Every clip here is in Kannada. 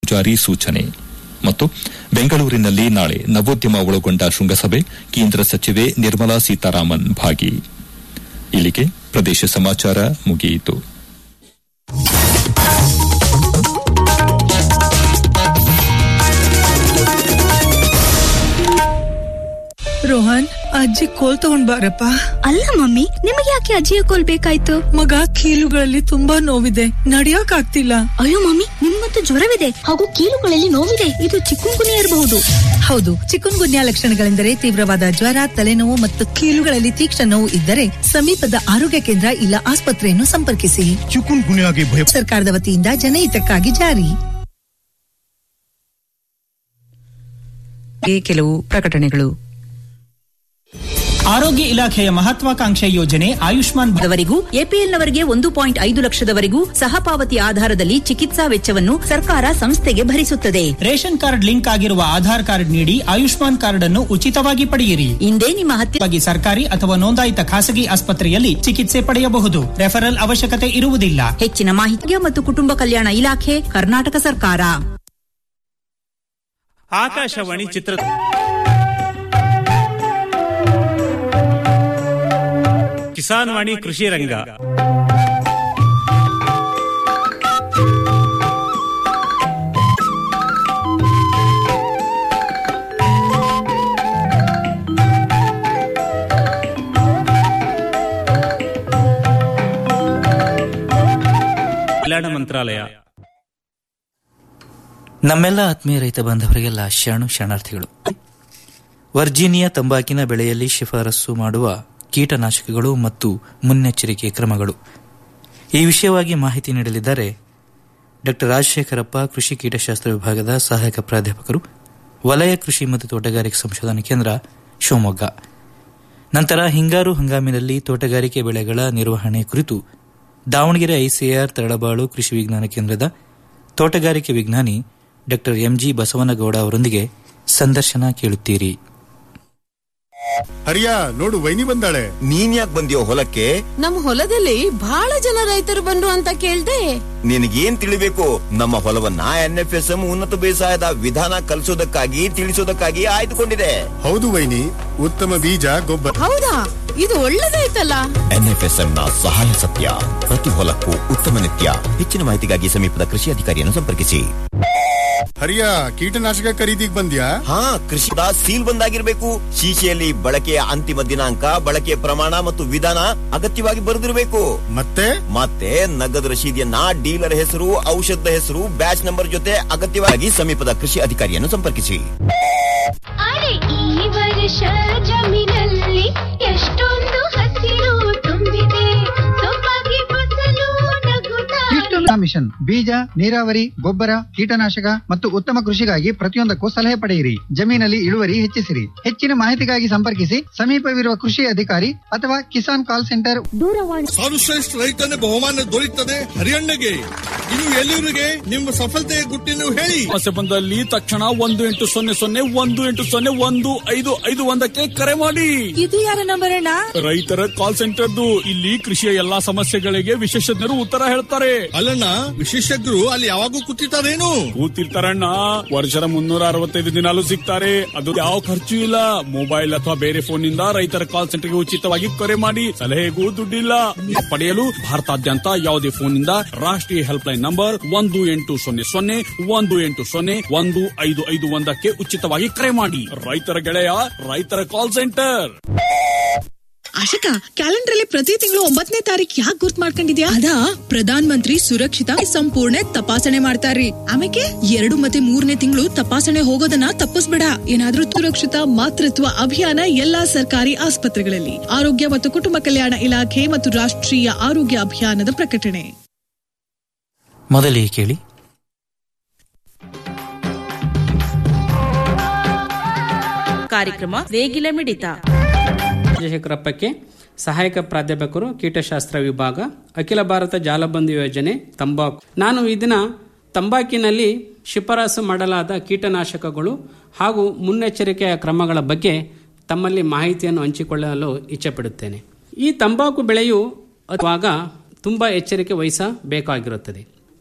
ಜಾರಿ ಸೂಚನೆ ಮತ್ತು ಬೆಂಗಳೂರಿನಲ್ಲಿ ನಾಳೆ ನವೋದ್ಯಮ ಒಳಗೊಂಡ ಶೃಂಗಸಭೆ ಕೇಂದ್ರ ಸಚಿವೆ ನಿರ್ಮಲಾ ಸೀತಾರಾಮನ್ ಭಾಗಿ ಇಲ್ಲಿಗೆ ಪ್ರದೇಶ ಸಮಾಚಾರ ಮುಗಿಯಿತು ರೋಹನ್ ಅಜ್ಜಿ ಕೋಲ್ ತಗೊಂಡ್ ಬಾರಪ್ಪ ಅಲ್ಲ ಮಮ್ಮಿ ನಿಮಗೆ ಯಾಕೆ ಅಜ್ಜಿಯ ಕೋಲ್ ಬೇಕಾಯ್ತು ಮಗ ಕೀಲುಗಳಲ್ಲಿ ತುಂಬಾ ನೋವಿದೆ ನಡಿಯಕ್ ಆಗ್ತಿಲ್ಲ ಅಯ್ಯೋ ಮಮ್ಮಿ ನಿಮ್ಮಂತೂ ಜ್ವರವಿದೆ ಹಾಗೂ ಕೀಲುಗಳಲ್ಲಿ ನೋವಿದೆ ಇದು ಚಿಕ್ಕುಂಗುನಿ ಇರಬಹುದು ಹೌದು ಚಿಕನ್ ಗುನ್ಯಾ ಲಕ್ಷಣಗಳೆಂದರೆ ತೀವ್ರವಾದ ಜ್ವರ ತಲೆನೋವು ಮತ್ತು ಕೀಲುಗಳಲ್ಲಿ ತೀಕ್ಷ್ಣ ನೋವು ಇದ್ದರೆ ಸಮೀಪದ ಆರೋಗ್ಯ ಕೇಂದ್ರ ಇಲ್ಲ ಆಸ್ಪತ್ರೆಯನ್ನು ಸಂಪರ್ಕಿಸಿ ಚಿಕುನ್ ಗುನ್ಯಾಗೆ ಭಯ ಸರ್ಕಾರದ ವತಿಯಿಂದ ಜನಹಿತಕ್ಕಾಗಿ ಜಾರಿ ಕೆಲವು ಪ್ರಕಟಣೆಗಳು ಆರೋಗ್ಯ ಇಲಾಖೆಯ ಮಹತ್ವಾಕಾಂಕ್ಷೆ ಯೋಜನೆ ಆಯುಷ್ಮಾನ್ ಭಾರತ್ ವರೆಗೂ ಎಪಿಎಲ್ನವರಿಗೆ ಒಂದು ಪಾಯಿಂಟ್ ಐದು ಲಕ್ಷದವರೆಗೂ ಸಹಪಾವತಿ ಆಧಾರದಲ್ಲಿ ಚಿಕಿತ್ಸಾ ವೆಚ್ಚವನ್ನು ಸರ್ಕಾರ ಸಂಸ್ಥೆಗೆ ಭರಿಸುತ್ತದೆ ರೇಷನ್ ಕಾರ್ಡ್ ಲಿಂಕ್ ಆಗಿರುವ ಆಧಾರ್ ಕಾರ್ಡ್ ನೀಡಿ ಆಯುಷ್ಮಾನ್ ಕಾರ್ಡ್ ಅನ್ನು ಉಚಿತವಾಗಿ ಪಡೆಯಿರಿ ಇಂದೇ ನಿಮ್ಮ ಹತ್ತಿರ ವಾಗಿ ಸರ್ಕಾರಿ ಅಥವಾ ನೋಂದಾಯಿತ ಖಾಸಗಿ ಆಸ್ಪತ್ರೆಯಲ್ಲಿ ಚಿಕಿತ್ಸೆ ಪಡೆಯಬಹುದು ರೆಫರಲ್ ಅವಶ್ಯಕತೆ ಇರುವುದಿಲ್ಲ ಹೆಚ್ಚಿನ ಮಾಹಿತಿ ಮತ್ತು ಕುಟುಂಬ ಕಲ್ಯಾಣ ಇಲಾಖೆ ಕರ್ನಾಟಕ ಸರ್ಕಾರ ಆಕಾಶವಾಣಿ ಚಿತ್ರ ಕಿಸಾನ್ ವಾಣಿ ಕೃಷಿ ರಂಗ ಕಲ್ಯಾಣ ಮಂತ್ರಾಲಯ ನಮ್ಮೆಲ್ಲ ಆತ್ಮೀಯ ರೈತ ಬಾಂಧವರಿಗೆಲ್ಲ ಶರಣು ಶರಣಾರ್ಥಿಗಳು ವರ್ಜೀನಿಯಾ ತಂಬಾಕಿನ ಬೆಳೆಯಲ್ಲಿ ಶಿಫಾರಸು ಮಾಡುವ ಕೀಟನಾಶಕಗಳು ಮತ್ತು ಮುನ್ನೆಚ್ಚರಿಕೆ ಕ್ರಮಗಳು ಈ ವಿಷಯವಾಗಿ ಮಾಹಿತಿ ನೀಡಲಿದ್ದಾರೆ ಡಾ ರಾಜಶೇಖರಪ್ಪ ಕೃಷಿ ಕೀಟಶಾಸ್ತ್ರ ವಿಭಾಗದ ಸಹಾಯಕ ಪ್ರಾಧ್ಯಾಪಕರು ವಲಯ ಕೃಷಿ ಮತ್ತು ತೋಟಗಾರಿಕೆ ಸಂಶೋಧನಾ ಕೇಂದ್ರ ಶಿವಮೊಗ್ಗ ನಂತರ ಹಿಂಗಾರು ಹಂಗಾಮಿನಲ್ಲಿ ತೋಟಗಾರಿಕೆ ಬೆಳೆಗಳ ನಿರ್ವಹಣೆ ಕುರಿತು ದಾವಣಗೆರೆ ಐಸಿಆರ್ ತರಳಬಾಳು ಕೃಷಿ ವಿಜ್ಞಾನ ಕೇಂದ್ರದ ತೋಟಗಾರಿಕೆ ವಿಜ್ಞಾನಿ ಡಾ ಎಂಜಿ ಬಸವನಗೌಡ ಅವರೊಂದಿಗೆ ಸಂದರ್ಶನ ಕೇಳುತ್ತೀರಿ ಹರಿಯಾ ನೋಡು ವೈನಿ ಬಂದಾಳೆ ನೀನ್ ಯಾಕೆ ಬಂದಿಯೋ ಹೊಲಕ್ಕೆ ನಮ್ ಹೊಲದಲ್ಲಿ ಬಹಳ ಜನ ರೈತರು ಬಂದ್ರು ಅಂತ ಕೇಳ್ದೆ ನಿನಗೇನ್ ತಿಳಿಬೇಕು ನಮ್ಮ ಹೊಲವನ್ನ ಎನ್ಎಫ್ಎಸ್ಎಂ ಉನ್ನತ ಬೇಸಾಯದ ವಿಧಾನ ಕಲಿಸೋದಕ್ಕಾಗಿ ತಿಳಿಸೋದಕ್ಕಾಗಿ ಆಯ್ದುಕೊಂಡಿದೆ ಹೌದು ವೈನಿ ಉತ್ತಮ ಬೀಜ ಗೊಬ್ಬರ ಹೌದಾ ಇದು ಒಳ್ಳೇದಾಯ್ತಲ್ಲ ಎನ್ಎಫ್ಎಸ್ಎಂ ನ ಸಹಾಯ ಸತ್ಯ ಪ್ರತಿ ಹೊಲಕ್ಕೂ ಉತ್ತಮ ನಿತ್ಯ ಹೆಚ್ಚಿನ ಮಾಹಿತಿಗಾಗಿ ಸಮೀಪದ ಕೃಷಿ ಅಧಿಕಾರಿಯನ್ನು ಸಂಪರ್ಕಿಸಿ ಹರಿಯಾ ಕೀಟನಾಶಕ ಖರೀದಿಗ್ ಬಂದ್ಯಾ ಹಾ ಕೃಷಿದ ಸೀಲ್ ಬಂದಾಗಿರ್ಬೇಕು ಶೀಶೆಯಲ್ಲಿ ಬಳಕೆಯ ಅಂತಿಮ ದಿನಾಂಕ ಬಳಕೆಯ ಪ್ರಮಾಣ ಮತ್ತು ವಿಧಾನ ಅಗತ್ಯವಾಗಿ ಬರೆದಿರಬೇಕು ಮತ್ತೆ ಮತ್ತೆ ನಗದು ರಶೀದಿಯನ್ನ ಡೀಲರ್ ಹೆಸರು ಔಷಧದ ಹೆಸರು ಬ್ಯಾಚ್ ನಂಬರ್ ಜೊತೆ ಅಗತ್ಯವಾಗಿ ಸಮೀಪದ ಕೃಷಿ ಅಧಿಕಾರಿಯನ್ನು ಸಂಪರ್ಕಿಸಿ ಅರೆ ಈ ವರ್ಷ ಜಮೀನಲ್ಲಿ ಎಷ್ಟೊಂದು ಹಸಿರು ತುಂಬಿದೆ ಸೊಬಗೆ ಫಸಲು ನಗುತ್ತಾ ಮಿಷನ್ ಬೀಜ ನೀರಾವರಿ ಗೊಬ್ಬರ ಕೀಟನಾಶಕ ಮತ್ತು ಉತ್ತಮ ಕೃಷಿಗಾಗಿ ಪ್ರತಿಯೊಂದಕ್ಕೂ ಸಲಹೆ ಪಡೆಯಿರಿ ಜಮೀನಲ್ಲಿ ಇಳುವರಿ ಹೆಚ್ಚಿಸಿರಿ ಹೆಚ್ಚಿನ ಮಾಹಿತಿಗಾಗಿ ಸಂಪರ್ಕಿಸಿ ಸಮೀಪವಿರುವ ಕೃಷಿ ಅಧಿಕಾರಿ ಅಥವಾ ಕಿಸಾನ್ ಕಾಲ್ ಸೆಂಟರ್ ದೂರವಾಣಿ ಸರ್ವಶ್ರೇಷ್ಠ ರೈತನ ಬಹುಮಾನ ದೊರೆಯುತ್ತದೆ ಹರಿಯಣ್ಣಗೆ ಇನ್ನು ಎಲ್ಲಿವರಿಗೆ ನಿಮ್ಮ ಸಫಲತೆಯ ಗುಟ್ಟಿನ ಹೇಳಿ ಸಮಸ್ಯೆ ಬಂದಲ್ಲಿ ತಕ್ಷಣ ಒಂದು ಎಂಟು ಸೊನ್ನೆ ಸೊನ್ನೆ ಒಂದು ಎಂಟು ಸೊನ್ನೆ ಒಂದು ಐದು ಐದು ಒಂದಕ್ಕೆ ಕರೆ ಮಾಡಿ ಇದು ಯಾರ ನಂಬರ್ ಅಣ್ಣ ರೈತರ ಕಾಲ್ ಸೆಂಟರ್ದು ಇಲ್ಲಿ ಕೃಷಿಯ ಎಲ್ಲಾ ಸಮಸ್ಯೆಗಳಿಗೆ ವಿಶೇಷಜ್ಞರು ಉತ್ತರ ಹೇಳ್ತಾರೆ ಅಲ್ಲಣ್ಣ ವಿಶೇಷಜ್ಞರು ಅಲ್ಲಿ ಯಾವಾಗೂ ಕೂತಿರ್ತಾರೇನು ಕೂತಿರ್ತಾರಣ್ಣ ವರ್ಷದ ಮುನ್ನೂರ ಅರವತ್ತೈದು ದಿನಾಲು ಸಿಗ್ತಾರೆ ಅದು ಯಾವ ಖರ್ಚು ಇಲ್ಲ ಮೊಬೈಲ್ ಅಥವಾ ಬೇರೆ ಫೋನ್ ನಿಂದ ರೈತರ ಕಾಲ್ ಸೆಂಟರ್ಗೆ ಉಚಿತವಾಗಿ ಕರೆ ಮಾಡಿ ಸಲಹೆಗೂ ದುಡ್ಡಿಲ್ಲ ಪಡೆಯಲು ಭಾರತಾದ್ಯಂತ ಯಾವುದೇ ಫೋನ್ ನಿಂದ ರಾಷ್ಟ್ರೀಯ ಹೆಲ್ಪ್ ಲೈನ್ ನಂಬರ್ ಒಂದು ಎಂಟು ಸೊನ್ನೆ ಸೊನ್ನೆ ಒಂದು ಎಂಟು ಸೊನ್ನೆ ಒಂದು ಐದು ಐದು ಒಂದಕ್ಕೆ ಉಚಿತವಾಗಿ ಕರೆ ಮಾಡಿ ರೈತರ ಗೆಳೆಯ ರೈತರ ಕಾಲ್ ಸೆಂಟರ್ ಆಶಕ ಕ್ಯಾಲೆಂಡರ್ ಅಲ್ಲಿ ಪ್ರತಿ ತಿಂಗಳು ಒಂಬತ್ತನೇ ತಾರೀಕು ಯಾಕೆ ಗುರ್ತ್ ಮಾಡ್ಕೊಂಡಿದ್ಯಾ ಅದ ಪ್ರಧಾನ ಮಂತ್ರಿ ಸುರಕ್ಷಿತ ಸಂಪೂರ್ಣ ತಪಾಸಣೆ ಮಾಡ್ತಾರ್ರಿ ಆಮೇಲೆ ಎರಡು ಮತ್ತೆ ಮೂರನೇ ತಿಂಗಳು ತಪಾಸಣೆ ಹೋಗೋದನ್ನ ತಪ್ಪಿಸ್ಬೇಡ ಏನಾದ್ರೂ ಸುರಕ್ಷಿತ ಮಾತೃತ್ವ ಅಭಿಯಾನ ಎಲ್ಲಾ ಸರ್ಕಾರಿ ಆಸ್ಪತ್ರೆಗಳಲ್ಲಿ ಆರೋಗ್ಯ ಮತ್ತು ಕುಟುಂಬ ಕಲ್ಯಾಣ ಇಲಾಖೆ ಮತ್ತು ರಾಷ್ಟ್ರೀಯ ಆರೋಗ್ಯ ಅಭಿಯಾನದ ಪ್ರಕಟಣೆ ಮೊದಲಿಗೆ ಕೇಳಿ ಕಾರ್ಯಕ್ರಮ ನೇಗಿಲ ಮಿಡಿತ ರಾಜಶೇಖರಪ್ಪಕ್ಕೆ ಸಹಾಯಕ ಪ್ರಾಧ್ಯಾಪಕರು ಕೀಟಶಾಸ್ತ್ರ ವಿಭಾಗ ಅಖಿಲ ಭಾರತ ಜಾಲಬಂಧು ಯೋಜನೆ ತಂಬಾಕು ನಾನು ಈ ದಿನ ತಂಬಾಕಿನಲ್ಲಿ ಶಿಫಾರಸು ಮಾಡಲಾದ ಕೀಟನಾಶಕಗಳು ಹಾಗೂ ಮುನ್ನೆಚ್ಚರಿಕೆಯ ಕ್ರಮಗಳ ಬಗ್ಗೆ ತಮ್ಮಲ್ಲಿ ಮಾಹಿತಿಯನ್ನು ಹಂಚಿಕೊಳ್ಳಲು ಇಚ್ಛೆಪಡುತ್ತೇನೆ ಈ ತಂಬಾಕು ಬೆಳೆಯು ಅವಾಗ ತುಂಬ ಎಚ್ಚರಿಕೆ ವಹಿಸಬೇಕಾಗಿರುತ್ತದೆ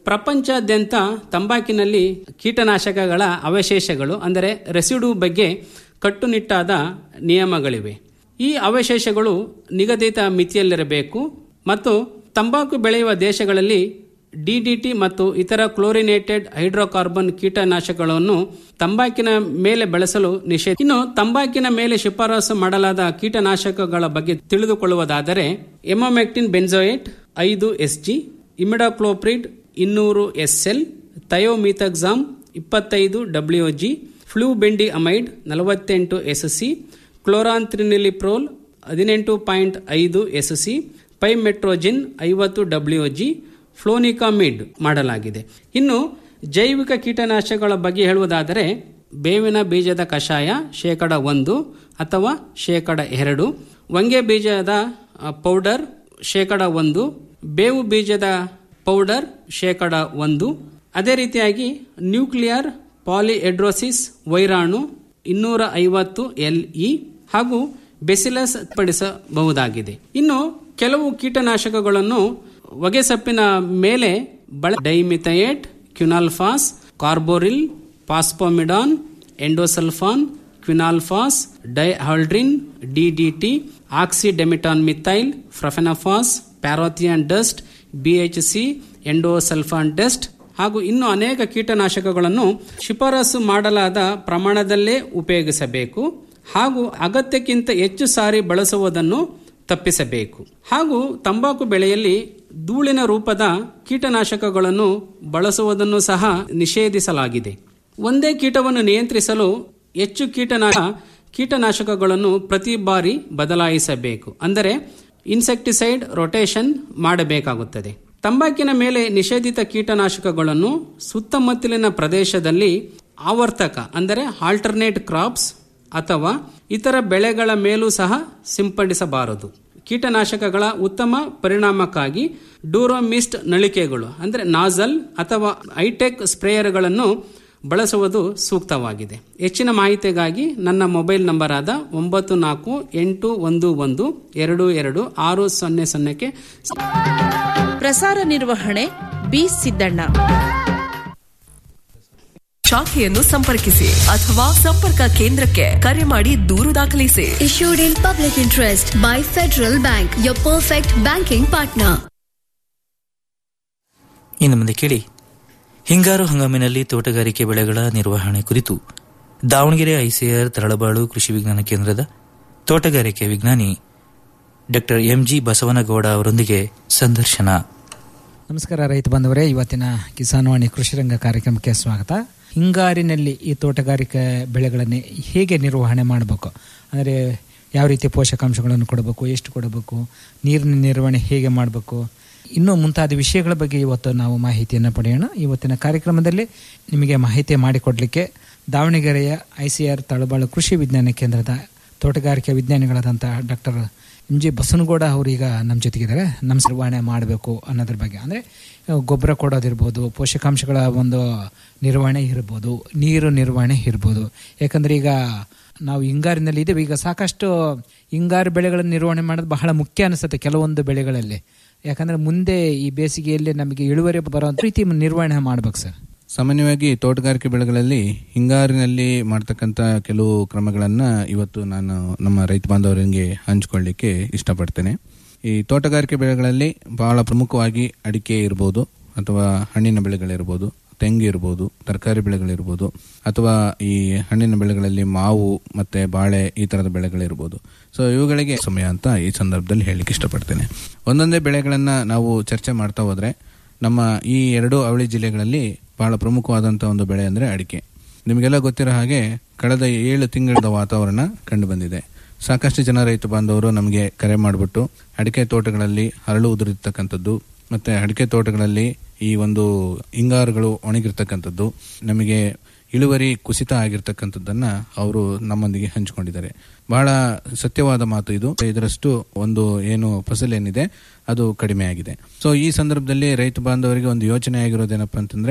ಪ್ರಪಂಚಾದ್ಯಂತ ತಂಬಾಕಿನಲ್ಲಿ ಕೀಟನಾಶಕಗಳ ಅವಶೇಷಗಳು ಅಂದರೆ ರೆಸಿಡು ಬಗ್ಗೆ ಕಟ್ಟುನಿಟ್ಟಾದ ನಿಯಮಗಳಿವೆ ಈ ಅವಶೇಷಗಳು ನಿಗದಿತ ಮಿತಿಯಲ್ಲಿರಬೇಕು ಮತ್ತು ತಂಬಾಕು ಬೆಳೆಯುವ ದೇಶಗಳಲ್ಲಿ ಡಿಡಿಟಿ ಮತ್ತು ಇತರ ಕ್ಲೋರಿನೇಟೆಡ್ ಹೈಡ್ರೋಕಾರ್ಬನ್ ಕೀಟನಾಶಕಗಳನ್ನು ತಂಬಾಕಿನ ಮೇಲೆ ಬಳಸಲು ನಿಷೇಧ ಇನ್ನು ತಂಬಾಕಿನ ಮೇಲೆ ಶಿಫಾರಸು ಮಾಡಲಾದ ಕೀಟನಾಶಕಗಳ ಬಗ್ಗೆ ತಿಳಿದುಕೊಳ್ಳುವುದಾದರೆ ಎಮೊಮೆಕ್ಟಿನ್ ಬೆನ್ಸೋಯೇಟ್ ಐದು ಎಸ್ಜಿ ಇಮಿಡಾಕ್ಲೋಪ್ರಿಡ್ ಇನ್ನೂರು ಎಸ್ಎಲ್ ಥಯೋಮಿಥಕ್ಸಾಮ್ ಇಪ್ಪತ್ತೈದು ಡಬ್ಲ್ಯೂಜಿ ಫ್ಲೂಬೆಂಡಿ ಅಮೈಡ್ ನಲವತ್ತೆಂಟು ಎಸ್ಸಿ ಕ್ಲೋರಾಂತ್ರಿನಿಲಿಪ್ರೋಲ್ ಹದಿನೆಂಟು ಪಾಯಿಂಟ್ ಐದು ಎಸ್ಸಿ ಪೈಮೆಟ್ರೋಜಿನ್ ಐವತ್ತು ಡಬ್ಲ್ಯೂಜಿ ಫ್ಲೋನಿಕಾಮಿಡ್ ಮಾಡಲಾಗಿದೆ ಇನ್ನು ಜೈವಿಕ ಕೀಟನಾಶಕಗಳ ಬಗ್ಗೆ ಹೇಳುವುದಾದರೆ ಬೇವಿನ ಬೀಜದ ಕಷಾಯ ಶೇಕಡ ಒಂದು ಅಥವಾ ಶೇಕಡ ಎರಡು ವಂಗೆ ಬೀಜದ ಅ, ಪೌಡರ್ ಶೇಕಡ ಒಂದು ಬೇವು ಬೀಜದ ಪೌಡರ್ ಶೇಕಡ ಒಂದು ಅದೇ ರೀತಿಯಾಗಿ ನ್ಯೂಕ್ಲಿಯರ್ ಪಾಲಿಎಡ್ರೋಸಿಸ್ ವೈರಾಣು ಇನ್ನೂರ ಐವತ್ತು ಎಲ್ ಇ ಹಾಗೂ ಬೆಸಿಲಸ್ ಪಡಿಸಬಹುದಾಗಿದೆ ಇನ್ನು ಕೆಲವು ಕೀಟನಾಶಕಗಳನ್ನು ಹೊಗೆಸಪ್ಪಿನ ಮೇಲೆ ಬಳ dimethoate quinalphos carbaryl phosphamidon endosulfan quinalphos dieldrin DDT oxydemeton methyl profenofos parathion dust BHC endosulfan dust ಹಾಗೂ ಇನ್ನು ಅನೇಕ ಕೀಟನಾಶಕಗಳನ್ನು ಶಿಫಾರಸು ಮಾಡಲಾದ ಪ್ರಮಾಣದಲ್ಲೇ ಉಪಯೋಗಿಸಬೇಕು ಹಾಗೂ ಅಗತ್ಯಕ್ಕಿಂತ ಹೆಚ್ಚು ಸಾರಿ ಬಳಸುವುದನ್ನು ತಪ್ಪಿಸಬೇಕು ಹಾಗೂ ತಂಬಾಕು ಬೆಳೆಯಲ್ಲಿ ಧೂಳಿನ ರೂಪದ ಕೀಟನಾಶಕಗಳನ್ನು ಬಳಸುವುದನ್ನು ಸಹ ನಿಷೇಧಿಸಲಾಗಿದೆ ಒಂದೇ ಕೀಟವನ್ನು ನಿಯಂತ್ರಿಸಲು ಹೆಚ್ಚು ಕೀಟನಾಶ ಕೀಟನಾಶಕಗಳನ್ನು ಪ್ರತಿ ಬಾರಿ ಬದಲಾಯಿಸಬೇಕು ಅಂದರೆ ಇನ್ಸೆಕ್ಟಿಸೈಡ್ ರೊಟೇಷನ್ ಮಾಡಬೇಕಾಗುತ್ತದೆ ತಂಬಾಕಿನ ಮೇಲೆ ನಿಷೇಧಿತ ಕೀಟನಾಶಕಗಳನ್ನು ಸುತ್ತಮುತ್ತಲಿನ ಪ್ರದೇಶದಲ್ಲಿ ಆವರ್ತಕ ಅಂದರೆ ಆಲ್ಟರ್ನೇಟ್ ಕ್ರಾಪ್ಸ್ ಅಥವಾ ಇತರ ಬೆಳೆಗಳ ಮೇಲೂ ಸಹ ಸಿಂಪಡಿಸಬಾರದು ಕೀಟನಾಶಕಗಳ ಉತ್ತಮ ಪರಿಣಾಮಕ್ಕಾಗಿ ಡೂರೋಮಿಸ್ಟ್ ನಳಿಕೆಗಳು ಅಂದರೆ ನಾಜಲ್ ಅಥವಾ ಐಟೆಕ್ ಸ್ಪ್ರೇಯರ್ಗಳನ್ನು ಬಳಸುವುದು ಸೂಕ್ತವಾಗಿದೆ ಹೆಚ್ಚಿನ ಮಾಹಿತಿಗಾಗಿ ನನ್ನ ಮೊಬೈಲ್ ನಂಬರ್ ಆದ ಒಂಬತ್ತು ನಾಲ್ಕು ಎಂಟು ಒಂದು ಒಂದು ಎರಡು ಎರಡು ಆರು ಸೊನ್ನೆ ಸೊನ್ನೆಗೆ ಪ್ರಸಾರ ನಿರ್ವಹಣೆ ಬಿ ಸಿದ್ದಣ್ಣ ಶಾಖೆಯನ್ನು ಸಂಪರ್ಕಿಸಿ ಅಥವಾ ಸಂಪರ್ಕ ಕೇಂದ್ರಕ್ಕೆ ಕರೆ ಮಾಡಿ ದೂರು ದಾಖಲಿಸಿ Issued in public interest by Federal Bank, your perfect banking partner. ಇನ್ನು ಮುಂದೆ ಕೇಳಿ ಹಿಂಗಾರು ಹಂಗಾಮಿನಲ್ಲಿ ತೋಟಗಾರಿಕೆ ಬೆಳೆಗಳ ನಿರ್ವಹಣೆ ಕುರಿತು ದಾವಣಗೆರೆ ಐಸಿಆರ್ ತರಳಬಾಳು ಕೃಷಿ ವಿಜ್ಞಾನ ಕೇಂದ್ರದ ತೋಟಗಾರಿಕೆ ವಿಜ್ಞಾನಿ ಡಾಕ್ಟರ್ ಎಂಜಿ ಬಸವನಗೌಡ ಅವರೊಂದಿಗೆ ಸಂದರ್ಶನ ನಮಸ್ಕಾರ ರೈತ ಬಂಧುವರೇ ಇವತ್ತಿನ ಕಿಸಾನ್ವಾಣಿ ಕೃಷಿ ರಂಗ ಕಾರ್ಯಕ್ರಮಕ್ಕೆ ಸ್ವಾಗತ ಹಿಂಗಾರಿನಲ್ಲಿ ಈ ತೋಟಗಾರಿಕೆ ಬೆಳೆಗಳನ್ನು ಹೇಗೆ ನಿರ್ವಹಣೆ ಮಾಡಬೇಕು ಅಂದರೆ ಯಾವ ರೀತಿ ಪೋಷಕಾಂಶಗಳನ್ನು ಕೊಡಬೇಕು ಎಷ್ಟು ಕೊಡಬೇಕು ನೀರಿನ ನಿರ್ವಹಣೆ ಹೇಗೆ ಮಾಡಬೇಕು ಇನ್ನೂ ಮುಂತಾದ ವಿಷಯಗಳ ಬಗ್ಗೆ ಇವತ್ತು ನಾವು ಮಾಹಿತಿಯನ್ನು ಪಡೆಯೋಣ ಇವತ್ತಿನ ಕಾರ್ಯಕ್ರಮದಲ್ಲಿ ನಿಮಗೆ ಮಾಹಿತಿ ಮಾಡಿಕೊಡಲಿಕ್ಕೆ ದಾವಣಗೆರೆಯ ಐ ಸಿ ಆರ್ ತಳಬಾಳು ಕೃಷಿ ವಿಜ್ಞಾನ ಕೇಂದ್ರದ ತೋಟಗಾರಿಕೆ ವಿಜ್ಞಾನಿಗಳಾದಂಥ ಡಾಕ್ಟರ್ ಎಂ ಜಿ ಬಸನಗೌಡ ಅವರೀಗ ನಮ್ಮ ಜೊತೆಗಿದ್ದಾರೆ ನಮ್ಮ ನಿರ್ವಹಣೆ ಮಾಡಬೇಕು ಅನ್ನೋದ್ರ ಬಗ್ಗೆ ಅಂದರೆ ಗೊಬ್ಬರ ಕೊಡೋದಿರ್ಬೋದು ಪೋಷಕಾಂಶಗಳ ಒಂದು ನಿರ್ವಹಣೆ ಇರ್ಬೋದು ನೀರು ನಿರ್ವಹಣೆ ಇರ್ಬೋದು ಯಾಕಂದರೆ ಈಗ ನಾವು ಹಿಂಗಾರಿನಲ್ಲಿ ಇದ್ದೇವೆ ಈಗ ಸಾಕಷ್ಟು ಹಿಂಗಾರು ಬೆಳೆಗಳನ್ನು ನಿರ್ವಹಣೆ ಮಾಡೋದು ಬಹಳ ಮುಖ್ಯ ಅನಿಸುತ್ತೆ ಕೆಲವೊಂದು ಬೆಳೆಗಳಲ್ಲಿ ಯಾಕಂದರೆ ಮುಂದೆ ಈ ಬೇಸಿಗೆಯಲ್ಲಿ ನಮಗೆ ಇಳುವರಿ ಬರೋ ರೀತಿ ನಿರ್ವಹಣೆ ಮಾಡ್ಬೇಕು ಸರ್ ಸಾಮಾನ್ಯವಾಗಿ ತೋಟಗಾರಿಕೆ ಬೆಳೆಗಳಲ್ಲಿ ಹಿಂಗಾರಿನಲ್ಲಿ ಮಾಡ್ತಕ್ಕಂಥ ಕೆಲವು ಕ್ರಮಗಳನ್ನು ಇವತ್ತು ನಾನು ನಮ್ಮ ರೈತ ಬಾಂಧವರಿಗೆ ಹಂಚಿಕೊಳ್ಳಿಕ್ಕೆ ಇಷ್ಟಪಡ್ತೇನೆ ಈ ತೋಟಗಾರಿಕೆ ಬೆಳೆಗಳಲ್ಲಿ ಬಹಳ ಪ್ರಮುಖವಾಗಿ ಅಡಿಕೆ ಇರ್ಬೋದು ಅಥವಾ ಹಣ್ಣಿನ ಬೆಳೆಗಳಿರ್ಬೋದು ತೆಂಗು ಇರ್ಬೋದು ತರಕಾರಿ ಬೆಳೆಗಳಿರ್ಬೋದು ಅಥವಾ ಈ ಹಣ್ಣಿನ ಬೆಳೆಗಳಲ್ಲಿ ಮಾವು ಮತ್ತೆ ಬಾಳೆ ಈ ತರದ ಬೆಳೆಗಳಿರ್ಬೋದು ಸೊ ಇವುಗಳಿಗೆ ಸಮಯ ಅಂತ ಈ ಸಂದರ್ಭದಲ್ಲಿ ಹೇಳಲಿಕ್ಕೆ ಇಷ್ಟಪಡ್ತೇನೆ ಒಂದೊಂದೇ ಬೆಳೆಗಳನ್ನ ನಾವು ಚರ್ಚೆ ಮಾಡ್ತಾ ಹೋದ್ರೆ ನಮ್ಮ ಈ ಎರಡು ಅವಳಿ ಜಿಲ್ಲೆಗಳಲ್ಲಿ ಬಹಳ ಪ್ರಮುಖವಾದಂಥ ಒಂದು ಬೆಳೆ ಅಂದರೆ ಅಡಿಕೆ ನಿಮಗೆಲ್ಲ ಗೊತ್ತಿರೋ ಹಾಗೆ ಕಳೆದ ಏಳು ತಿಂಗಳ ವಾತಾವರಣ ಕಂಡು ಬಂದಿದೆ ಸಾಕಷ್ಟು ಜನ ರೈತ ಬಾಂಧವರು ನಮಗೆ ಕರೆ ಮಾಡಿಬಿಟ್ಟು ಅಡಿಕೆ ತೋಟಗಳಲ್ಲಿ ಹರಳು ಉದುರಿರ್ತಕ್ಕಂಥದ್ದು ಮತ್ತೆ ಅಡಿಕೆ ತೋಟಗಳಲ್ಲಿ ಈ ಒಂದು ಹಿಂಗಾರುಗಳು ಒಣಗಿರ್ತಕ್ಕಂಥದ್ದು ನಮಗೆ ಇಳುವರಿ ಕುಸಿತ ಆಗಿರ್ತಕ್ಕಂಥದ್ದನ್ನ ಅವರು ನಮ್ಮೊಂದಿಗೆ ಹಂಚಿಕೊಂಡಿದ್ದಾರೆ ಬಹಳ ಸತ್ಯವಾದ ಮಾತು ಇದು ಇದರಷ್ಟು ಒಂದು ಏನು ಫಸಲ್ ಏನಿದೆ ಅದು ಕಡಿಮೆ ಆಗಿದೆ ಸೊ ಈ ಸಂದರ್ಭದಲ್ಲಿ ರೈತ ಬಾಂಧವರಿಗೆ ಒಂದು ಯೋಚನೆ ಆಗಿರೋದೇನಪ್ಪ ಅಂತಂದ್ರೆ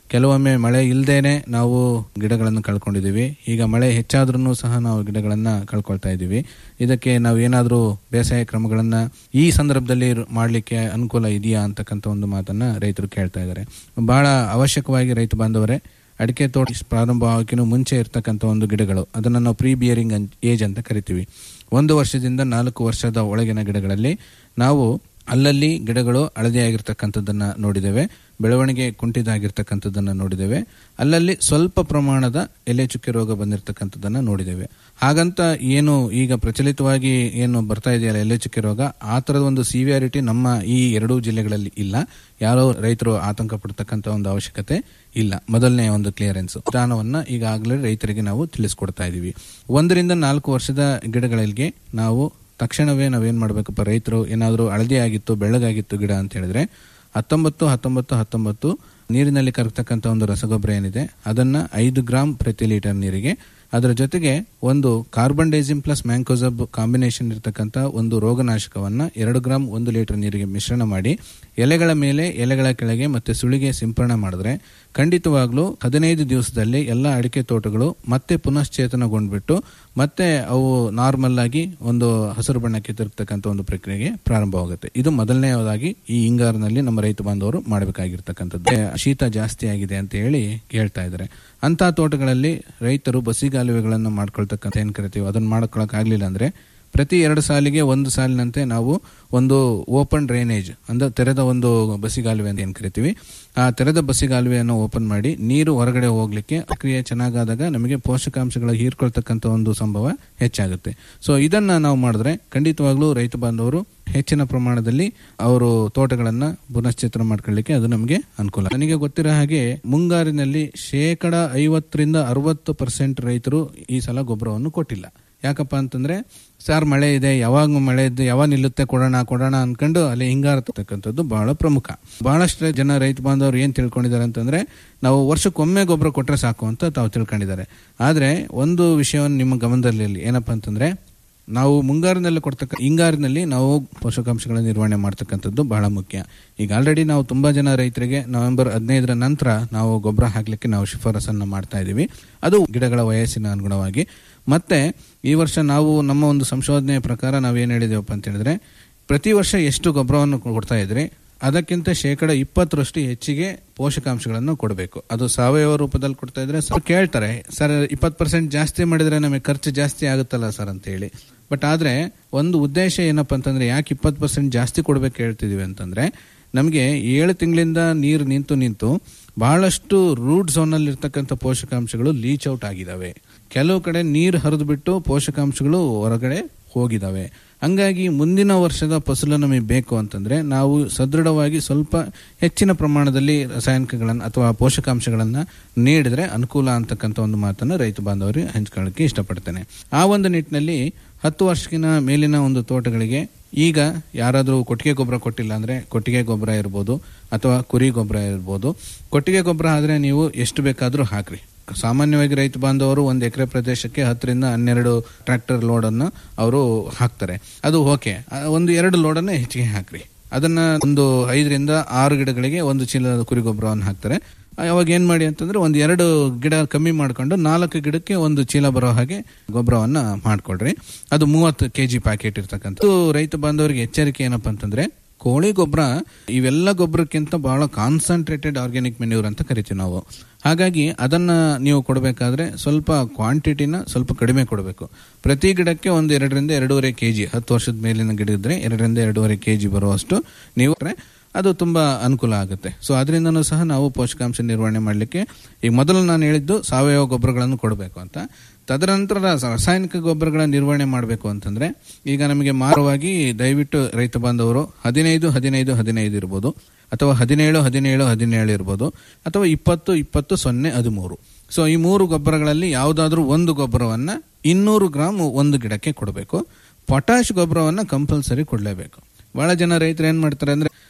ಕೆಲವೊಮ್ಮೆ ಮಳೆ ಇಲ್ಲದೇನೆ ನಾವು ಗಿಡಗಳನ್ನು ಕಳ್ಕೊಂಡಿದ್ದೀವಿ ಈಗ ಮಳೆ ಹೆಚ್ಚಾದ್ರೂ ಸಹ ನಾವು ಗಿಡಗಳನ್ನ ಕಳ್ಕೊಳ್ತಾ ಇದ್ದೀವಿ ಇದಕ್ಕೆ ನಾವು ಏನಾದರೂ ಬೇಸಾಯ ಕ್ರಮಗಳನ್ನ ಈ ಸಂದರ್ಭದಲ್ಲಿ ರು- ಮಾಡ್ಲಿಕ್ಕೆ ಅನುಕೂಲ ಇದೆಯಾ ಅಂತಕ್ಕಂಥ ಒಂದು ಮಾತನ್ನ ರೈತರು ಕೇಳ್ತಾ ಇದ್ದಾರೆ ಬಹಳ ಅವಶ್ಯಕವಾಗಿ ರೈತ ಬಾಂಧವರೇ ಅಡಿಕೆ ತೋಟ ಪ್ರಾರಂಭ ಆಗೋಕ್ಕಿಂತ ಮುಂಚೆ ಇರ್ತಕ್ಕಂಥ ಒಂದು ಗಿಡಗಳು ಅದನ್ನು ನಾವು ಪ್ರೀ ಬಿಯರಿಂಗ್ ಏಜ್ ಅಂತ ಕರಿತೀವಿ ಒಂದು ವರ್ಷದಿಂದ ನಾಲ್ಕು ವರ್ಷದ ಒಳಗಿನ ಗಿಡಗಳಲ್ಲಿ ನಾವು ಅಲ್ಲಲ್ಲಿ ಗಿಡಗಳು ಹಳದಿಯಾಗಿರ್ತಕ್ಕಂಥದ್ದನ್ನ ನೋಡಿದ್ದೇವೆ ಬೆಳವಣಿಗೆ ಕುಂಠಿತ ಆಗಿರ್ತಕ್ಕಂಥದ್ದನ್ನ ನೋಡಿದ್ದೇವೆ ಅಲ್ಲಲ್ಲಿ ಸ್ವಲ್ಪ ಪ್ರಮಾಣದ ಎಲೆ ಚುಕ್ಕೆ ರೋಗ ಬಂದಿರತಕ್ಕಂಥದ್ದನ್ನ ನೋಡಿದ್ದೇವೆ ಹಾಗಂತ ಏನು ಈಗ ಪ್ರಚಲಿತವಾಗಿ ಏನು ಬರ್ತಾ ಇದೆಯಲ್ಲ ಎಲೆ ಚುಕ್ಕೆ ರೋಗ ಆ ತರದ ಒಂದು ಸಿವಿಯಾರಿಟಿ ನಮ್ಮ ಈ ಎರಡೂ ಜಿಲ್ಲೆಗಳಲ್ಲಿ ಇಲ್ಲ ಯಾರೋ ರೈತರು ಆತಂಕ ಪಡ್ತಕ್ಕಂಥ ಒಂದು ಅವಶ್ಯಕತೆ ಇಲ್ಲ ಮೊದಲನೇ ಒಂದು ಕ್ಲಿಯರೆನ್ಸ್ ವಿಧಾನವನ್ನ ಈಗಾಗಲೇ ರೈತರಿಗೆ ನಾವು ತಿಳಿಸ್ಕೊಡ್ತಾ ಇದೀವಿ ಒಂದರಿಂದ ನಾಲ್ಕು ವರ್ಷದ ಗಿಡಗಳಿಗೆ ನಾವು ತಕ್ಷಣವೇ ನಾವೇನ್ ಮಾಡ್ಬೇಕಪ್ಪ ರೈತರು ಏನಾದರೂ ಹಳದಿ ಆಗಿತ್ತು ಬೆಳ್ಳಗಾಗಿತ್ತು ಗಿಡ ಅಂತ ಹೇಳಿದ್ರೆ ಹತ್ತೊಂಬತ್ತು ಹತ್ತೊಂಬತ್ತು ಹತ್ತೊಂಬತ್ತು ನೀರಿನಲ್ಲಿ ಕರಗ್ತಕ್ಕಂಥ ಒಂದು ರಸಗೊಬ್ಬರ ಏನಿದೆ ಅದನ್ನ ಐದು ಗ್ರಾಂ ಪ್ರತಿ ಲೀಟರ್ ನೀರಿಗೆ ಅದರ ಜೊತೆಗೆ ಒಂದು carbendazim plus mancozeb combination ಇರತಕ್ಕಂಥ ಒಂದು ರೋಗನಾಶಕವನ್ನ ಎರಡು ಗ್ರಾಂ ಒಂದು ಲೀಟರ್ ನೀರಿಗೆ ಮಿಶ್ರಣ ಮಾಡಿ ಎಲೆಗಳ ಮೇಲೆ ಎಲೆಗಳ ಕೆಳಗೆ ಮತ್ತೆ ಸುಳಿಗೆ ಸಿಂಪರಣೆ ಮಾಡಿದ್ರೆ ಖಂಡಿತವಾಗ್ಲೂ ಹದಿನೈದು ದಿವಸದಲ್ಲಿ ಎಲ್ಲ ಅಡಿಕೆ ತೋಟಗಳು ಮತ್ತೆ ಪುನಶ್ಚೇತನಗೊಂಡ್ಬಿಟ್ಟು ಮತ್ತೆ ಅವು ನಾರ್ಮಲ್ ಆಗಿ ಒಂದು ಹಸಿರು ಬಣ್ಣಕ್ಕೆ ತಿರುಗ್ತಕ್ಕಂಥ ಒಂದು ಪ್ರಕ್ರಿಯೆಗೆ ಪ್ರಾರಂಭವಾಗುತ್ತೆ ಇದು ಮೊದಲನೇದಾಗಿ ಈ ಹಿಂಗಾರಿನಲ್ಲಿ ನಮ್ಮ ರೈತ ಬಾಂಧವರು ಮಾಡಬೇಕಾಗಿರ್ತಕ್ಕಂಥದ್ದು ಶೀತ ಜಾಸ್ತಿ ಆಗಿದೆ ಅಂತ ಹೇಳಿ ಹೇಳ್ತಾ ಇದ್ದಾರೆ ಅಂತ ತೋಟಗಳಲ್ಲಿ ರೈತರು ಬಸಿಗಾಲುವೆಗಳನ್ನು ಮಾಡ್ಕೊಳ್ತಕ್ಕಂಥ ಏನ್ ಕರಿತೀವಿ ಅದನ್ನ ಮಾಡ್ಕೊಳಕ್ ಆಗ್ಲಿಲ್ಲ ಅಂದ್ರೆ ಪ್ರತಿ ಎರಡು ಸಾಲಿಗೆ ಒಂದು ಸಾಲಿನಂತೆ ನಾವು ಒಂದು ಓಪನ್ ಡ್ರೈನೇಜ್ ಅಂದ್ರೆ ತೆರೆದ ಒಂದು ಬಸಿಗಾಲುವೆ ಅಂತ ಏನ್ ಕರಿತೀವಿ ಆ ತೆರೆದ ಬಸಿಗಾಲುವೆಯನ್ನು ಓಪನ್ ಮಾಡಿ ನೀರು ಹೊರಗಡೆ ಹೋಗ್ಲಿಕ್ಕೆ ಪ್ರಕ್ರಿಯೆ ಚೆನ್ನಾಗಾದಾಗ ನಮಗೆ ಪೋಷಕಾಂಶಗಳ ಹೀರ್ಕೊಳ್ತಕ್ಕಂಥ ಒಂದು ಸಂಭವ ಹೆಚ್ಚಾಗುತ್ತೆ ಸೊ ಇದನ್ನ ನಾವು ಮಾಡಿದ್ರೆ ಖಂಡಿತವಾಗ್ಲೂ ರೈತ ಬಾಂಧವರು ಹೆಚ್ಚಿನ ಪ್ರಮಾಣದಲ್ಲಿ ಅವರು ತೋಟಗಳನ್ನ ಪುನಶ್ಚೇತನ ಮಾಡ್ಕೊಳ್ಳಿಕ್ಕೆ ಅದು ನಮಗೆ ಅನುಕೂಲ ನನಗೆ ಗೊತ್ತಿರೋ ಹಾಗೆ ಮುಂಗಾರಿನಲ್ಲಿ ಶೇಕಡ ಐವತ್ತರಿಂದ ಅರವತ್ತು ಪರ್ಸೆಂಟ್ ರೈತರು ಈ ಸಲ ಗೊಬ್ಬರವನ್ನು ಕೊಟ್ಟಿಲ್ಲ ಯಾಕಪ್ಪ ಅಂತಂದ್ರೆ ಸರ್ ಮಳೆ ಇದೆ ಯಾವಾಗ ಮಳೆ ಇದೆ ಯಾವಾಗ ನಿಲ್ಲುತ್ತೆ ಕೊಡೋಣ ಕೊಡೋಣ ಅನ್ಕೊಂಡು ಅಲ್ಲಿ ಹಿಂಗಾರ ತಕ್ಕಂಥದ್ದು ಬಹಳ ಪ್ರಮುಖ ಬಹಳಷ್ಟು ಜನ ರೈತ ಬಾಂಧವರು ಏನ್ ತಿಳ್ಕೊಂಡಿದ್ದಾರೆ ಅಂತಂದ್ರೆ ನಾವು ವರ್ಷಕ್ಕೊಮ್ಮೆ ಗೊಬ್ಬರ ಕೊಟ್ರೆ ಸಾಕು ಅಂತ ತಾವು ತಿಳ್ಕೊಂಡಿದ್ದಾರೆ ಆದ್ರೆ ಒಂದು ವಿಷಯವನ್ನು ನಿಮ್ಮ ಗಮನದಲ್ಲಿ ಏನಪ್ಪಾ ಅಂತಂದ್ರೆ ನಾವು ಮುಂಗಾರಿನಲ್ಲಿ ಕೊಡ್ತಕ್ಕ ಹಿಂಗಾರಿನಲ್ಲಿ ನಾವು ಪೋಷಕಾಂಶಗಳ ನಿರ್ವಹಣೆ ಮಾಡ್ತಕ್ಕಂಥದ್ದು ಬಹಳ ಮುಖ್ಯ ಈಗ ಆಲ್ರೆಡಿ ನಾವು ತುಂಬಾ ಜನ ರೈತರಿಗೆ ನವೆಂಬರ್ ಹದಿನೈದರ ನಂತರ ನಾವು ಗೊಬ್ಬರ ಹಾಕ್ಲಿಕ್ಕೆ ನಾವು ಶಿಫಾರಸನ್ನ ಮಾಡ್ತಾ ಇದೀವಿ ಅದು ಗಿಡಗಳ ವಯಸ್ಸಿನ ಅನುಗುಣವಾಗಿ ಮತ್ತೆ ಈ ವರ್ಷ ನಾವು ನಮ್ಮ ಒಂದು ಸಂಶೋಧನೆಯ ಪ್ರಕಾರ ನಾವೇನ್ ಹೇಳಿದೇವಪ್ಪ ಅಂತ ಹೇಳಿದ್ರೆ ಪ್ರತಿ ವರ್ಷ ಎಷ್ಟು ಗೊಬ್ಬರವನ್ನು ಕೊಡ್ತಾ ಇದ್ರಿ ಅದಕ್ಕಿಂತ ಶೇಕಡ ಇಪ್ಪತ್ತರಷ್ಟು ಹೆಚ್ಚಿಗೆ ಪೋಷಕಾಂಶಗಳನ್ನು ಕೊಡಬೇಕು ಅದು ಸಾವಯವ ರೂಪದಲ್ಲಿ ಕೊಡ್ತಾ ಇದ್ರೆ ಸರ್ ಕೇಳ್ತಾರೆ ಸರ್ ಇಪ್ಪತ್ತು ಪರ್ಸೆಂಟ್ ಜಾಸ್ತಿ ಮಾಡಿದ್ರೆ ನಮಗೆ ಖರ್ಚು ಜಾಸ್ತಿ ಆಗುತ್ತಲ್ಲ ಸರ್ ಅಂತ ಹೇಳಿ ಬಟ್ ಆದ್ರೆ ಒಂದು ಉದ್ದೇಶ ಏನಪ್ಪಾ ಅಂತಂದ್ರೆ ಯಾಕೆ ಇಪ್ಪತ್ತು ಪರ್ಸೆಂಟ್ ಜಾಸ್ತಿ ಕೊಡ್ಬೇಕು ಹೇಳ್ತಿದೀವಿ ಅಂತಂದ್ರೆ ನಮಗೆ ಏಳು ತಿಂಗಳಿಂದ ನೀರು ನಿಂತು ನಿಂತು ಬಹಳಷ್ಟು ರೂಟ್ ಝೋನ್ ಅಲ್ಲಿ ಇರ್ತಕ್ಕಂಥ ಪೋಷಕಾಂಶಗಳು ಲೀಚ್ ಔಟ್ ಆಗಿದಾವೆ ಕೆಲವು ಕಡೆ ನೀರು ಹರಿದು ಬಿಟ್ಟು ಪೋಷಕಾಂಶಗಳು ಹೊರಗಡೆ ಹೋಗಿದಾವೆ ಹಂಗಾಗಿ ಮುಂದಿನ ವರ್ಷದ ಫಸಲು ನಮಗೆ ಬೇಕು ಅಂತಂದ್ರೆ ನಾವು ಸದೃಢವಾಗಿ ಸ್ವಲ್ಪ ಹೆಚ್ಚಿನ ಪ್ರಮಾಣದಲ್ಲಿ ರಾಸಾಯನಿಕಗಳನ್ನು ಅಥವಾ ಪೋಷಕಾಂಶಗಳನ್ನ ನೀಡಿದ್ರೆ ಅನುಕೂಲ ಅಂತಕ್ಕಂಥ ಒಂದು ಮಾತನ್ನ ರೈತ ಬಾಂಧವರಿಗೆ ಹಂಚ್ಕೊಳ್ಳಕ್ಕೆ ಇಷ್ಟಪಡ್ತೇನೆ ಆ ಒಂದು ನಿಟ್ಟಿನಲ್ಲಿ ಹತ್ತು ವರ್ಷಕ್ಕಿನ ಮೇಲಿನ ಒಂದು ತೋಟಗಳಿಗೆ ಈಗ ಯಾರಾದರೂ ಕೊಟ್ಟಿಗೆ ಗೊಬ್ಬರ ಕೊಟ್ಟಿಲ್ಲ ಅಂದ್ರೆ ಕೊಟ್ಟಿಗೆ ಗೊಬ್ಬರ ಇರ್ಬೋದು ಅಥವಾ ಕುರಿ ಗೊಬ್ಬರ ಇರ್ಬೋದು ಕೊಟ್ಟಿಗೆ ಗೊಬ್ಬರ ಆದ್ರೆ ನೀವು ಎಷ್ಟು ಬೇಕಾದರೂ ಹಾಕ್ರಿ ಸಾಮಾನ್ಯವಾಗಿ ರೈತ ಬಾಂಧವರು ಒಂದು ಎಕರೆ ಪ್ರದೇಶಕ್ಕೆ ಹತ್ತರಿಂದ ಹನ್ನೆರಡು ಟ್ರ್ಯಾಕ್ಟರ್ ಲೋಡ್ ಅನ್ನು ಅವರು ಹಾಕ್ತಾರೆ ಅದು ಓಕೆ ಒಂದು ಎರಡು ಲೋಡ್ ಅನ್ನ ಹೆಚ್ಚಿಗೆ ಹಾಕ್ರಿ ಅದನ್ನ ಒಂದು ಐದರಿಂದ ಆರು ಗಿಡಗಳಿಗೆ ಒಂದು ಚೀಲ ಕುರಿ ಗೊಬ್ಬರವನ್ನು ಹಾಕ್ತಾರೆ ಅವಾಗ ಏನ್ ಮಾಡಿ ಅಂತಂದ್ರೆ ಒಂದು ಎರಡು ಗಿಡ ಕಮ್ಮಿ ಮಾಡ್ಕೊಂಡು ನಾಲ್ಕು ಗಿಡಕ್ಕೆ ಒಂದು ಚೀಲ ಬರೋ ಹಾಗೆ ಗೊಬ್ಬರವನ್ನ ಮಾಡ್ಕೊಳ್ರಿ ಅದು ಮೂವತ್ತು ಕೆಜಿ ಪ್ಯಾಕೆಟ್ ಇರ್ತಕ್ಕಂಥ ರೈತ ಬಾಂಧವರಿಗೆ ಎಚ್ಚರಿಕೆ ಏನಪ್ಪಾ ಅಂತಂದ್ರೆ ಕೋಳಿ ಗೊಬ್ಬರ ಇವೆಲ್ಲ ಗೊಬ್ಬರಕ್ಕಿಂತ ಬಹಳ ಕಾನ್ಸಂಟ್ರೇಟೆಡ್ ಆರ್ಗ್ಯಾನಿಕ್ ಮೆನ್ಯೂರ್ ಅಂತ ಕರಿತೀವಿ ನಾವು ಹಾಗಾಗಿ ಅದನ್ನ ನೀವು ಕೊಡಬೇಕಾದ್ರೆ ಸ್ವಲ್ಪ ಕ್ವಾಂಟಿಟಿನ ಸ್ವಲ್ಪ ಕಡಿಮೆ ಕೊಡಬೇಕು ಪ್ರತಿ ಗಿಡಕ್ಕೆ ಒಂದು ಎರಡರಿಂದ ಎರಡೂವರೆ ಕೆಜಿ ಹತ್ತು ವರ್ಷದ ಮೇಲಿನ ಗಿಡ ಇದ್ರೆ ಎರಡರಿಂದ ಎರಡೂವರೆ ಕೆಜಿ ಬರುವಷ್ಟು ನೀವು ಅದು ತುಂಬಾ ಅನುಕೂಲ ಆಗುತ್ತೆ ಸೊ ಅದರಿಂದನೂ ಸಹ ನಾವು ಪೋಷಕಾಂಶ ನಿರ್ವಹಣೆ ಮಾಡಲಿಕ್ಕೆ ಈಗ ಮೊದಲು ನಾನು ಹೇಳಿದ್ದು ಸಾವಯವ ಗೊಬ್ಬರಗಳನ್ನು ಕೊಡಬೇಕು ಅಂತ ತದನಂತರ ರಾಸಾಯನಿಕ ಗೊಬ್ಬರಗಳ ನಿರ್ವಹಣೆ ಮಾಡಬೇಕು ಅಂತಂದ್ರೆ ಈಗ ನಮಗೆ ಮಾರವಾಗಿ ದಯವಿಟ್ಟು ರೈತ ಬಾಂಧವರು ಹದಿನೈದು ಹದಿನೈದು ಹದಿನೈದು ಇರ್ಬೋದು ಅಥವಾ ಹದಿನೇಳು ಹದಿನೇಳು ಹದಿನೇಳು ಇರ್ಬೋದು ಅಥವಾ ಇಪ್ಪತ್ತು ಇಪ್ಪತ್ತು ಸೊನ್ನೆ ಹದಿಮೂರು ಸೊ ಈ ಮೂರು ಗೊಬ್ಬರಗಳಲ್ಲಿ ಯಾವುದಾದ್ರೂ ಒಂದು ಗೊಬ್ಬರವನ್ನ ಇನ್ನೂರು ಗ್ರಾಮ್ ಒಂದು ಗಿಡಕ್ಕೆ ಕೊಡಬೇಕು ಪೊಟ್ಯಾಶ್ ಗೊಬ್ಬರವನ್ನ ಕಂಪಲ್ಸರಿ ಕೊಡಲೇಬೇಕು ಬಹಳ ಜನ ರೈತರು ಏನ್ ಮಾಡ್ತಾರೆ ಅಂದ್ರೆ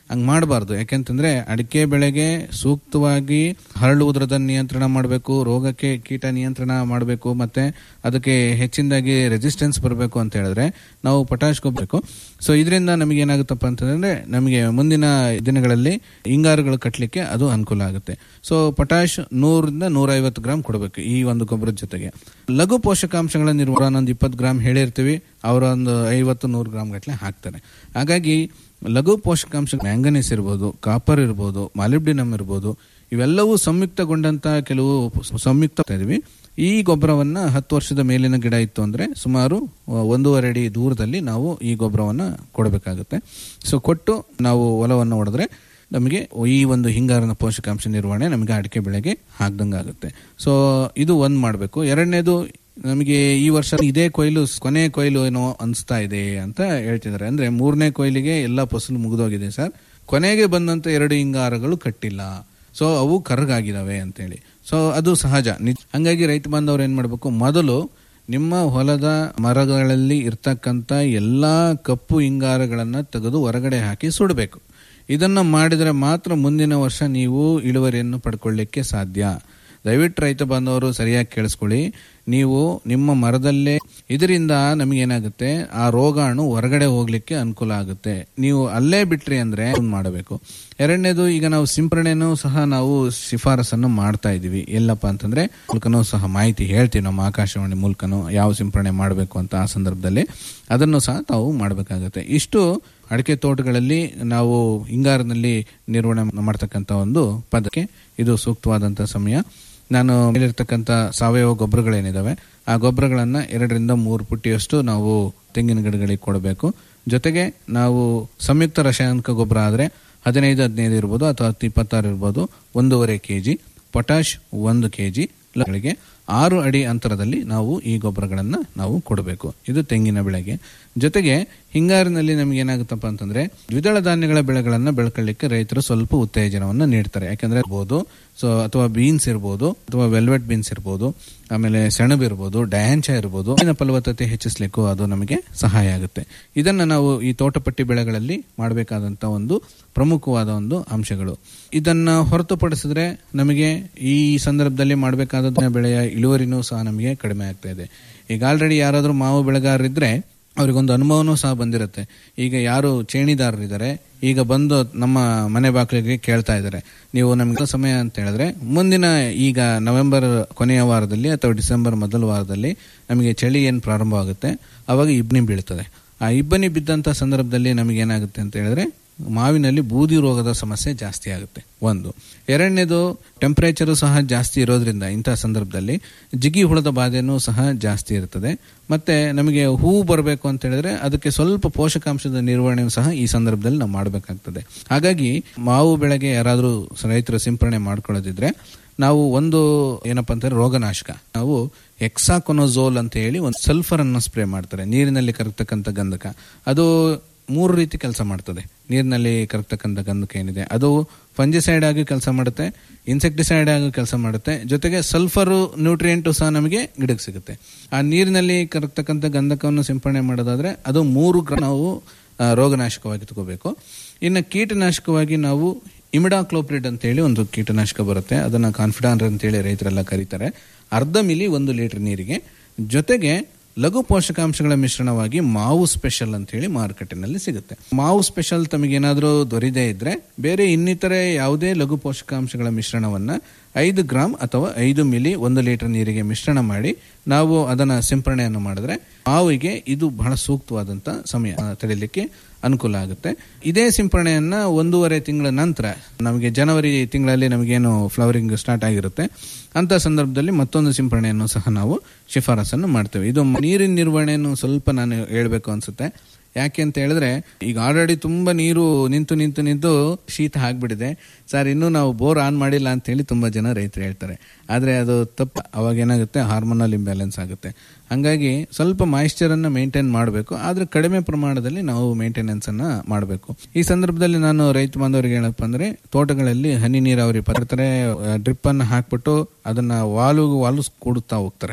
ಹಂಗ್ ಮಾಡಬಾರ್ದು ಯಾಕೆಂತಂದ್ರೆ ಅಡಿಕೆ ಬೆಳೆಗೆ ಸೂಕ್ತವಾಗಿ ಹರಳುವುದರದ ನಿಯಂತ್ರಣ ಮಾಡಬೇಕು ರೋಗಕ್ಕೆ ಕೀಟ ನಿಯಂತ್ರಣ ಮಾಡಬೇಕು ಮತ್ತೆ ಅದಕ್ಕೆ ಹೆಚ್ಚಿನದಾಗಿ ರೆಸಿಸ್ಟೆನ್ಸ್ ಬರಬೇಕು ಅಂತ ಹೇಳಿದ್ರೆ ನಾವು ಪೊಟ್ಯಾಶ್ ಗೊಬ್ಬರಬೇಕು ಸೊ ಇದರಿಂದ ನಮಗೆ ಏನಾಗುತ್ತಪ್ಪ ಅಂತಂದ್ರೆ ನಮಗೆ ಮುಂದಿನ ದಿನಗಳಲ್ಲಿ ಹಿಂಗಾರುಗಳು ಕಟ್ಟಲಿಕ್ಕೆ ಅದು ಅನುಕೂಲ ಆಗುತ್ತೆ ಸೊ ಪೊಟ್ಯಾಶ್ ನೂರಿಂದ ನೂರೈವತ್ತು ಗ್ರಾಮ್ ಕೊಡಬೇಕು ಈ ಒಂದು ಗೊಬ್ಬರದ ಜೊತೆಗೆ ಲಘು ಪೋಷಕಾಂಶಗಳ ನಿರ್ವಹಣೆ ಒಂದು ಇಪ್ಪತ್ತು ಗ್ರಾಮ್ ಹೇಳಿರ್ತೀವಿ ಅವರ ಒಂದು ಐವತ್ತು ನೂರು ಗ್ರಾಮ್ ಗಟ್ಟಲೆ ಹಾಕ್ತಾರೆ ಹಾಗಾಗಿ ಲಘು ಪೋಷಕಾಂಶ ಮ್ಯಾಂಗನೀಸ್ ಇರ್ಬೋದು ಕಾಪರ್ ಇರ್ಬೋದು ಮಾಲಿಬ್ಡಿನಮ್ ಇರ್ಬೋದು ಇವೆಲ್ಲವೂ ಸಂಯುಕ್ತಗೊಂಡಂತ ಕೆಲವು ಸಂಯುಕ್ತ ಇದೀವಿ ಈ ಗೊಬ್ಬರವನ್ನ ಹತ್ತು ವರ್ಷದ ಮೇಲಿನ ಗಿಡ ಇತ್ತು ಅಂದ್ರೆ ಸುಮಾರು ಒಂದೂವರೆ ಅಡಿ ದೂರದಲ್ಲಿ ನಾವು ಈ ಗೊಬ್ಬರವನ್ನ ಕೊಡಬೇಕಾಗುತ್ತೆ ಸೊ ಕೊಟ್ಟು ನಾವು ಹೊಲವನ್ನು ಹೊಡೆದ್ರೆ ನಮಗೆ ಈ ಒಂದು ಹಿಂಗಾರಿನ ಪೋಷಕಾಂಶ ನಿರ್ವಹಣೆ ನಮಗೆ ಅಡಿಕೆ ಬೆಳೆಗೆ ಹಾಕ್ದಂಗಾಗುತ್ತೆ ಸೊ ಇದು ಒಂದ್ ಮಾಡಬೇಕು ಎರಡನೇದು ನಮಗೆ ಈ ವರ್ಷ ಇದೇ ಕೊಯ್ಲು ಕೊನೆ ಕೊಯ್ಲು ಏನೋ ಅನಿಸ್ತಾ ಇದೆ ಅಂತ ಹೇಳ್ತಿದ್ದಾರೆ ಅಂದ್ರೆ ಮೂರನೇ ಕೊಯ್ಲಿಗೆ ಎಲ್ಲ ಫಸಲು ಮುಗಿದೋಗಿದೆ ಸರ್ ಕೊನೆಗೆ ಬಂದಂತ ಎರಡು ಹಿಂಗಾರಗಳು ಕಟ್ಟಿಲ್ಲ ಸೊ ಅವು ಕರ್ಗಾಗಿದಾವೆ ಅಂತೇಳಿ ಸೊ ಅದು ಸಹಜ ನಿಜ ಹಂಗಾಗಿ ರೈತ ಬಾಂಧವ್ರು ಏನ್ ಮಾಡಬೇಕು ಮೊದಲು ನಿಮ್ಮ ಹೊಲದ ಮರಗಳಲ್ಲಿ ಇರ್ತಕ್ಕಂಥ ಎಲ್ಲಾ ಕಪ್ಪು ಹಿಂಗಾರಗಳನ್ನ ತೆಗೆದು ಹೊರಗಡೆ ಹಾಕಿ ಸುಡಬೇಕು ಇದನ್ನ ಮಾಡಿದ್ರೆ ಮಾತ್ರ ಮುಂದಿನ ವರ್ಷ ನೀವು ಇಳುವರಿಯನ್ನು ಪಡ್ಕೊಳ್ಳಿಕ್ಕೆ ಸಾಧ್ಯ ದಯವಿಟ್ಟು ರೈತ ಬಾಂಧವರು ಸರಿಯಾಗಿ ಕೇಳಿಸ್ಕೊಳ್ಳಿ ನೀವು ನಿಮ್ಮ ಮರದಲ್ಲೇ ಇದರಿಂದ ನಮಗೇನಾಗುತ್ತೆ ಆ ರೋಗಾಣು ಹೊರಗಡೆ ಹೋಗ್ಲಿಕ್ಕೆ ಅನುಕೂಲ ಆಗುತ್ತೆ ನೀವು ಅಲ್ಲೇ ಬಿಟ್ರಿ ಅಂದ್ರೆ ಒಂದ್ ಮಾಡಬೇಕು ಎರಡನೇದು ಈಗ ನಾವು ಸಿಂಪರಣೆನೂ ಸಹ ನಾವು ಶಿಫಾರಸನ್ನು ಮಾಡ್ತಾ ಇದೀವಿ ಎಲ್ಲಪ್ಪ ಅಂತಂದ್ರೆ ಮೂಲಕನೂ ಸಹ ಮಾಹಿತಿ ಹೇಳ್ತೀವಿ ನಮ್ಮ ಆಕಾಶವಾಣಿ ಮೂಲಕನೂ ಯಾವ ಸಿಂಪರಣೆ ಮಾಡಬೇಕು ಅಂತ ಆ ಸಂದರ್ಭದಲ್ಲಿ ಅದನ್ನು ಸಹ ತಾವು ಮಾಡಬೇಕಾಗುತ್ತೆ ಇಷ್ಟು ಅಡಿಕೆ ತೋಟಗಳಲ್ಲಿ ನಾವು ಹಿಂಗಾರಿನಲ್ಲಿ ನಿರ್ವಹಣೆ ಮಾಡ್ತಕ್ಕಂಥ ಒಂದು ಪದಕ್ಕೆ ಇದು ಸೂಕ್ತವಾದಂಥ ಸಮಯ ನಾನು ಮೇಲಿರ್ತಕ್ಕಂಥ ಸಾವಯವ ಗೊಬ್ಬರಗಳೇನಿದಾವೆ ಆ ಗೊಬ್ಬರಗಳನ್ನ ಎರಡರಿಂದ ಮೂರು ಪುಟ್ಟಿಯಷ್ಟು ನಾವು ತೆಂಗಿನ ಗಿಡಗಳಿಗೆ ಕೊಡಬೇಕು ಜೊತೆಗೆ ನಾವು ಸಂಯುಕ್ತ ರಾಸಾಯನಿಕ ಗೊಬ್ಬರ ಆದರೆ ಹದಿನೈದು ಹದಿನೈದು ಇರ್ಬೋದು ಅಥವಾ ಹತ್ತು ಇಪ್ಪತ್ತಾರು ಇರ್ಬೋದು ಒಂದೂವರೆ ಕೆ ಜಿ ಪೊಟ್ಯಾಶ್ ಒಂದು ಕೆ ಜಿ ಗಳಿಗೆ ಆರು ಅಡಿ ಅಂತರದಲ್ಲಿ ನಾವು ಈ ಗೊಬ್ಬರಗಳನ್ನು ನಾವು ಕೊಡಬೇಕು ಇದು ತೆಂಗಿನ ಬೆಳೆಗೆ ಜೊತೆಗೆ ಹಿಂಗಾರಿನಲ್ಲಿ ನಮ್ಗೆ ಏನಾಗುತ್ತಪ್ಪ ಅಂತಂದ್ರೆ ದ್ವಿದಳ ಧಾನ್ಯಗಳ ಬೆಳೆಗಳನ್ನ ಬೆಳ್ಕೊಳ್ಳಿಕ್ಕೆ ರೈತರು ಸ್ವಲ್ಪ ಉತ್ತೇಜನವನ್ನು ನೀಡ್ತಾರೆ ಯಾಕಂದ್ರೆ ಇರ್ಬೋದು ಸೊ ಅಥವಾ ಬೀನ್ಸ್ ಇರ್ಬೋದು ಅಥವಾ ವೆಲ್ವೆಟ್ ಬೀನ್ಸ್ ಇರ್ಬೋದು ಆಮೇಲೆ ಸೆಣಬು ಇರ್ಬೋದು ಡಯಾಂಚ ಇರ್ಬೋದು ಮಣ್ಣಿನ ಫಲವತ್ತತೆ ಹೆಚ್ಚಿಸಲಿಕ್ಕೂ ಅದು ನಮಗೆ ಸಹಾಯ ಆಗುತ್ತೆ ಇದನ್ನ ನಾವು ಈ ತೋಟಪಟ್ಟಿ ಬೆಳೆಗಳಲ್ಲಿ ಮಾಡಬೇಕಾದಂತ ಒಂದು ಪ್ರಮುಖವಾದ ಒಂದು ಅಂಶಗಳು ಇದನ್ನ ಹೊರತುಪಡಿಸಿದ್ರೆ ನಮಗೆ ಈ ಸಂದರ್ಭದಲ್ಲಿ ಮಾಡಬೇಕಾದ ಬೆಳೆಯ ಇಳುವರಿನೂ ಸಹ ನಮಗೆ ಕಡಿಮೆ ಆಗ್ತಾ ಇದೆ ಈಗ ಆಲ್ರೆಡಿ ಯಾರಾದರೂ ಮಾವು ಬೆಳೆಗಾರರಿದ್ರೆ ಅವ್ರಿಗೊಂದು ಅನುಭವನೂ ಸಹ ಬಂದಿರುತ್ತೆ ಈಗ ಯಾರು ಚೇಣಿದಾರರಿದ್ದಾರೆ ಈಗ ಬಂದು ನಮ್ಮ ಮನೆ ಬಾಗಿಲಿಗೆ ಕೇಳ್ತಾ ಇದ್ದಾರೆ ನೀವು ನಮ್ಗೆ ಸಮಯ ಅಂತ ಹೇಳಿದ್ರೆ ಮುಂದಿನ ಈಗ ನವೆಂಬರ್ ಕೊನೆಯ ವಾರದಲ್ಲಿ ಅಥವಾ ಡಿಸೆಂಬರ್ ಮೊದಲ ವಾರದಲ್ಲಿ ನಮಗೆ ಚಳಿ ಏನು ಪ್ರಾರಂಭ ಆಗುತ್ತೆ ಅವಾಗ ಇಬ್ಬನಿ ಬೀಳ್ತದೆ ಆ ಇಬ್ಬನಿ ಬಿದ್ದಂತ ಸಂದರ್ಭದಲ್ಲಿ ನಮಗೆ ಏನಾಗುತ್ತೆ ಅಂತ ಹೇಳಿದ್ರೆ ಮಾವಿನಲ್ಲಿ ಬೂದಿ ರೋಗದ ಸಮಸ್ಯೆ ಜಾಸ್ತಿ ಆಗುತ್ತೆ ಒಂದು ಎರಡನೇದು ಟೆಂಪರೇಚರು ಸಹ ಜಾಸ್ತಿ ಇರೋದ್ರಿಂದ ಇಂತಹ ಸಂದರ್ಭದಲ್ಲಿ ಜಿಗಿ ಹುಳದ ಬಾಧೆನೂ ಸಹ ಜಾಸ್ತಿ ಇರ್ತದೆ ಮತ್ತೆ ನಮಗೆ ಹೂವು ಬರಬೇಕು ಅಂತ ಹೇಳಿದ್ರೆ ಅದಕ್ಕೆ ಸ್ವಲ್ಪ ಪೋಷಕಾಂಶದ ನಿರ್ವಹಣೆ ಸಹ ಈ ಸಂದರ್ಭದಲ್ಲಿ ನಾವು ಮಾಡಬೇಕಾಗ್ತದೆ ಹಾಗಾಗಿ ಮಾವು ಬೆಳೆಗೆ ಯಾರಾದರೂ ರೈತರು ಸಿಂಪರಣೆ ಮಾಡ್ಕೊಳ್ಳೋದಿದ್ರೆ ನಾವು ಒಂದು ಏನಪ್ಪಾ ಅಂತಂದ್ರೆ ರೋಗನಾಶಕ ನಾವು ಎಕ್ಸಾಕೊನೋಝೋಲ್ ಅಂತ ಹೇಳಿ ಒಂದು ಸಲ್ಫರ್ ಅನ್ನು ಸ್ಪ್ರೇ ಮಾಡ್ತಾರೆ ನೀರಿನಲ್ಲಿ ಕರಗ್ತಕ್ಕಂಥ ಗಂಧಕ ಅದು ಮೂರು ರೀತಿ ಕೆಲಸ ಮಾಡ್ತದೆ ನೀರಿನಲ್ಲಿ ಕರಗ್ತಕ್ಕಂಥ ಗಂಧಕ ಏನಿದೆ ಅದು ಫಂಜಿಸೈಡ್ ಆಗಿ ಕೆಲಸ ಮಾಡುತ್ತೆ ಇನ್ಸೆಕ್ಟಿಸೈಡ್ ಆಗಿ ಕೆಲಸ ಮಾಡುತ್ತೆ ಜೊತೆಗೆ ಸಲ್ಫರ್ ನ್ಯೂಟ್ರಿಯೆಂಟು ಸಹ ನಮಗೆ ಗಿಡಕ್ಕೆ ಸಿಗುತ್ತೆ ಆ ನೀರಿನಲ್ಲಿ ಕರಗ್ತಕ್ಕಂಥ ಗಂಧಕವನ್ನು ಸಿಂಪಡಣೆ ಮಾಡೋದಾದ್ರೆ ಅದು ಮೂರು ಗ್ರಾಮ್ ನಾವು ಆ, ರೋಗನಾಶಕವಾಗಿ ತಗೋಬೇಕು ಇನ್ನು ಕೀಟನಾಶಕವಾಗಿ ನಾವು ಇಮಿಡಾಕ್ಲೋಪ್ರಿಡ್ ಅಂತ ಹೇಳಿ ಒಂದು ಕೀಟನಾಶಕ ಬರುತ್ತೆ ಅದನ್ನ ಕಾನ್ಫಿಡಾನ್ ಅಂತೇಳಿ ರೈತರೆಲ್ಲ ಕರೀತಾರೆ ಅರ್ಧ ಮಿಲಿ ಒಂದು ಲೀಟರ್ ನೀರಿಗೆ ಜೊತೆಗೆ ಲಘು ಪೋಷಕಾಂಶಗಳ ಮಿಶ್ರಣವಾಗಿ ಮಾವು ಸ್ಪೆಷಲ್ ಅಂತ ಹೇಳಿ ಮಾರುಕಟ್ಟೆನಲ್ಲಿ ಸಿಗುತ್ತೆ ಮಾವು ಸ್ಪೆಷಲ್ ತಮಗೇನಾದರೂ ದೊರೆಯದೇ ಇದ್ರೆ ಬೇರೆ ಇನ್ನಿತರೆ ಯಾವುದೇ ಲಘು ಪೋಷಕಾಂಶಗಳ ಮಿಶ್ರಣವನ್ನ ಐದು ಗ್ರಾಮ್ ಅಥವಾ ಐದು ಮಿಲಿ ಒಂದು ಲೀಟರ್ ನೀರಿಗೆ ಮಿಶ್ರಣ ಮಾಡಿ ನಾವು ಅದನ್ನ ಸಿಂಪರಣೆಯನ್ನು ಮಾಡಿದ್ರೆ ಮಾವಿಗೆ ಇದು ಬಹಳ ಸೂಕ್ತವಾದಂತ ಸಮಯ ಆ, ತಡಿಲಿಕ್ಕೆ ಅನುಕೂಲ ಆಗುತ್ತೆ ಇದೇ ಸಿಂಪರಣೆಯನ್ನ ಒಂದೂವರೆ ತಿಂಗಳ ನಂತರ ನಮಗೆ ಜನವರಿ ತಿಂಗಳಲ್ಲಿ ನಮಗೇನು ಫ್ಲವರಿಂಗ್ ಸ್ಟಾರ್ಟ್ ಆಗಿರುತ್ತೆ ಅಂತ ಸಂದರ್ಭದಲ್ಲಿ ಮತ್ತೊಂದು ಸಿಂಪರಣೆಯನ್ನು ಸಹ ನಾವು ಶಿಫಾರಸನ್ನು ಮಾಡ್ತೇವೆ ಇದು ನೀರಿನ ನಿರ್ವಹಣೆಯನ್ನು ಸ್ವಲ್ಪ ನಾನು ಹೇಳ್ಬೇಕು ಅನ್ಸುತ್ತೆ ಯಾಕೆ ಅಂತ ಹೇಳಿದ್ರೆ ಈಗ ಆಲ್ರೆಡಿ ತುಂಬಾ ನೀರು ನಿಂತು ನಿಂತು ನಿಂತು ಶೀತ ಆಗ್ಬಿಟ್ಟಿದೆ ಸರ್ ಇನ್ನೂ ನಾವು ಬೋರ್ ಆನ್ ಮಾಡಿಲ್ಲ ಅಂತ ಹೇಳಿ ತುಂಬಾ ಜನ ರೈತರು ಹೇಳ್ತಾರೆ ಆದ್ರೆ ಅದು ತಪ್ಪು ಅವಾಗ ಏನಾಗುತ್ತೆ ಹಾರ್ಮೋನಲ್ ಇಂಬ್ಯಾಲೆನ್ಸ್ ಆಗುತ್ತೆ ಹಂಗಾಗಿ ಸ್ವಲ್ಪ ಮಾಯಿಶ್ಚರ್ ಅನ್ನ ಮೇಂಟೈನ್ ಮಾಡಬೇಕು ಆದ್ರೆ ಕಡಿಮೆ ಪ್ರಮಾಣದಲ್ಲಿ ನಾವು ಮೇಂಟೆನೆನ್ಸ್ ಅನ್ನ ಮಾಡಬೇಕು ಈ ಸಂದರ್ಭದಲ್ಲಿ ನಾನು ರೈತ ಬಾಂಧವರಿಗೆ ಹೇಳಪ್ಪ ಅಂದ್ರೆ ತೋಟಗಳಲ್ಲಿ ಹನಿ ನೀರಾವರಿ ಪಡ್ತಾರೆ ಡ್ರಿಪ್ ಅನ್ನ ಹಾಕ್ಬಿಟ್ಟು ಅದನ್ನ ವಾಲು ವಾಲು ಕೊಡುತ್ತಾ ಹೋಗ್ತಾರೆ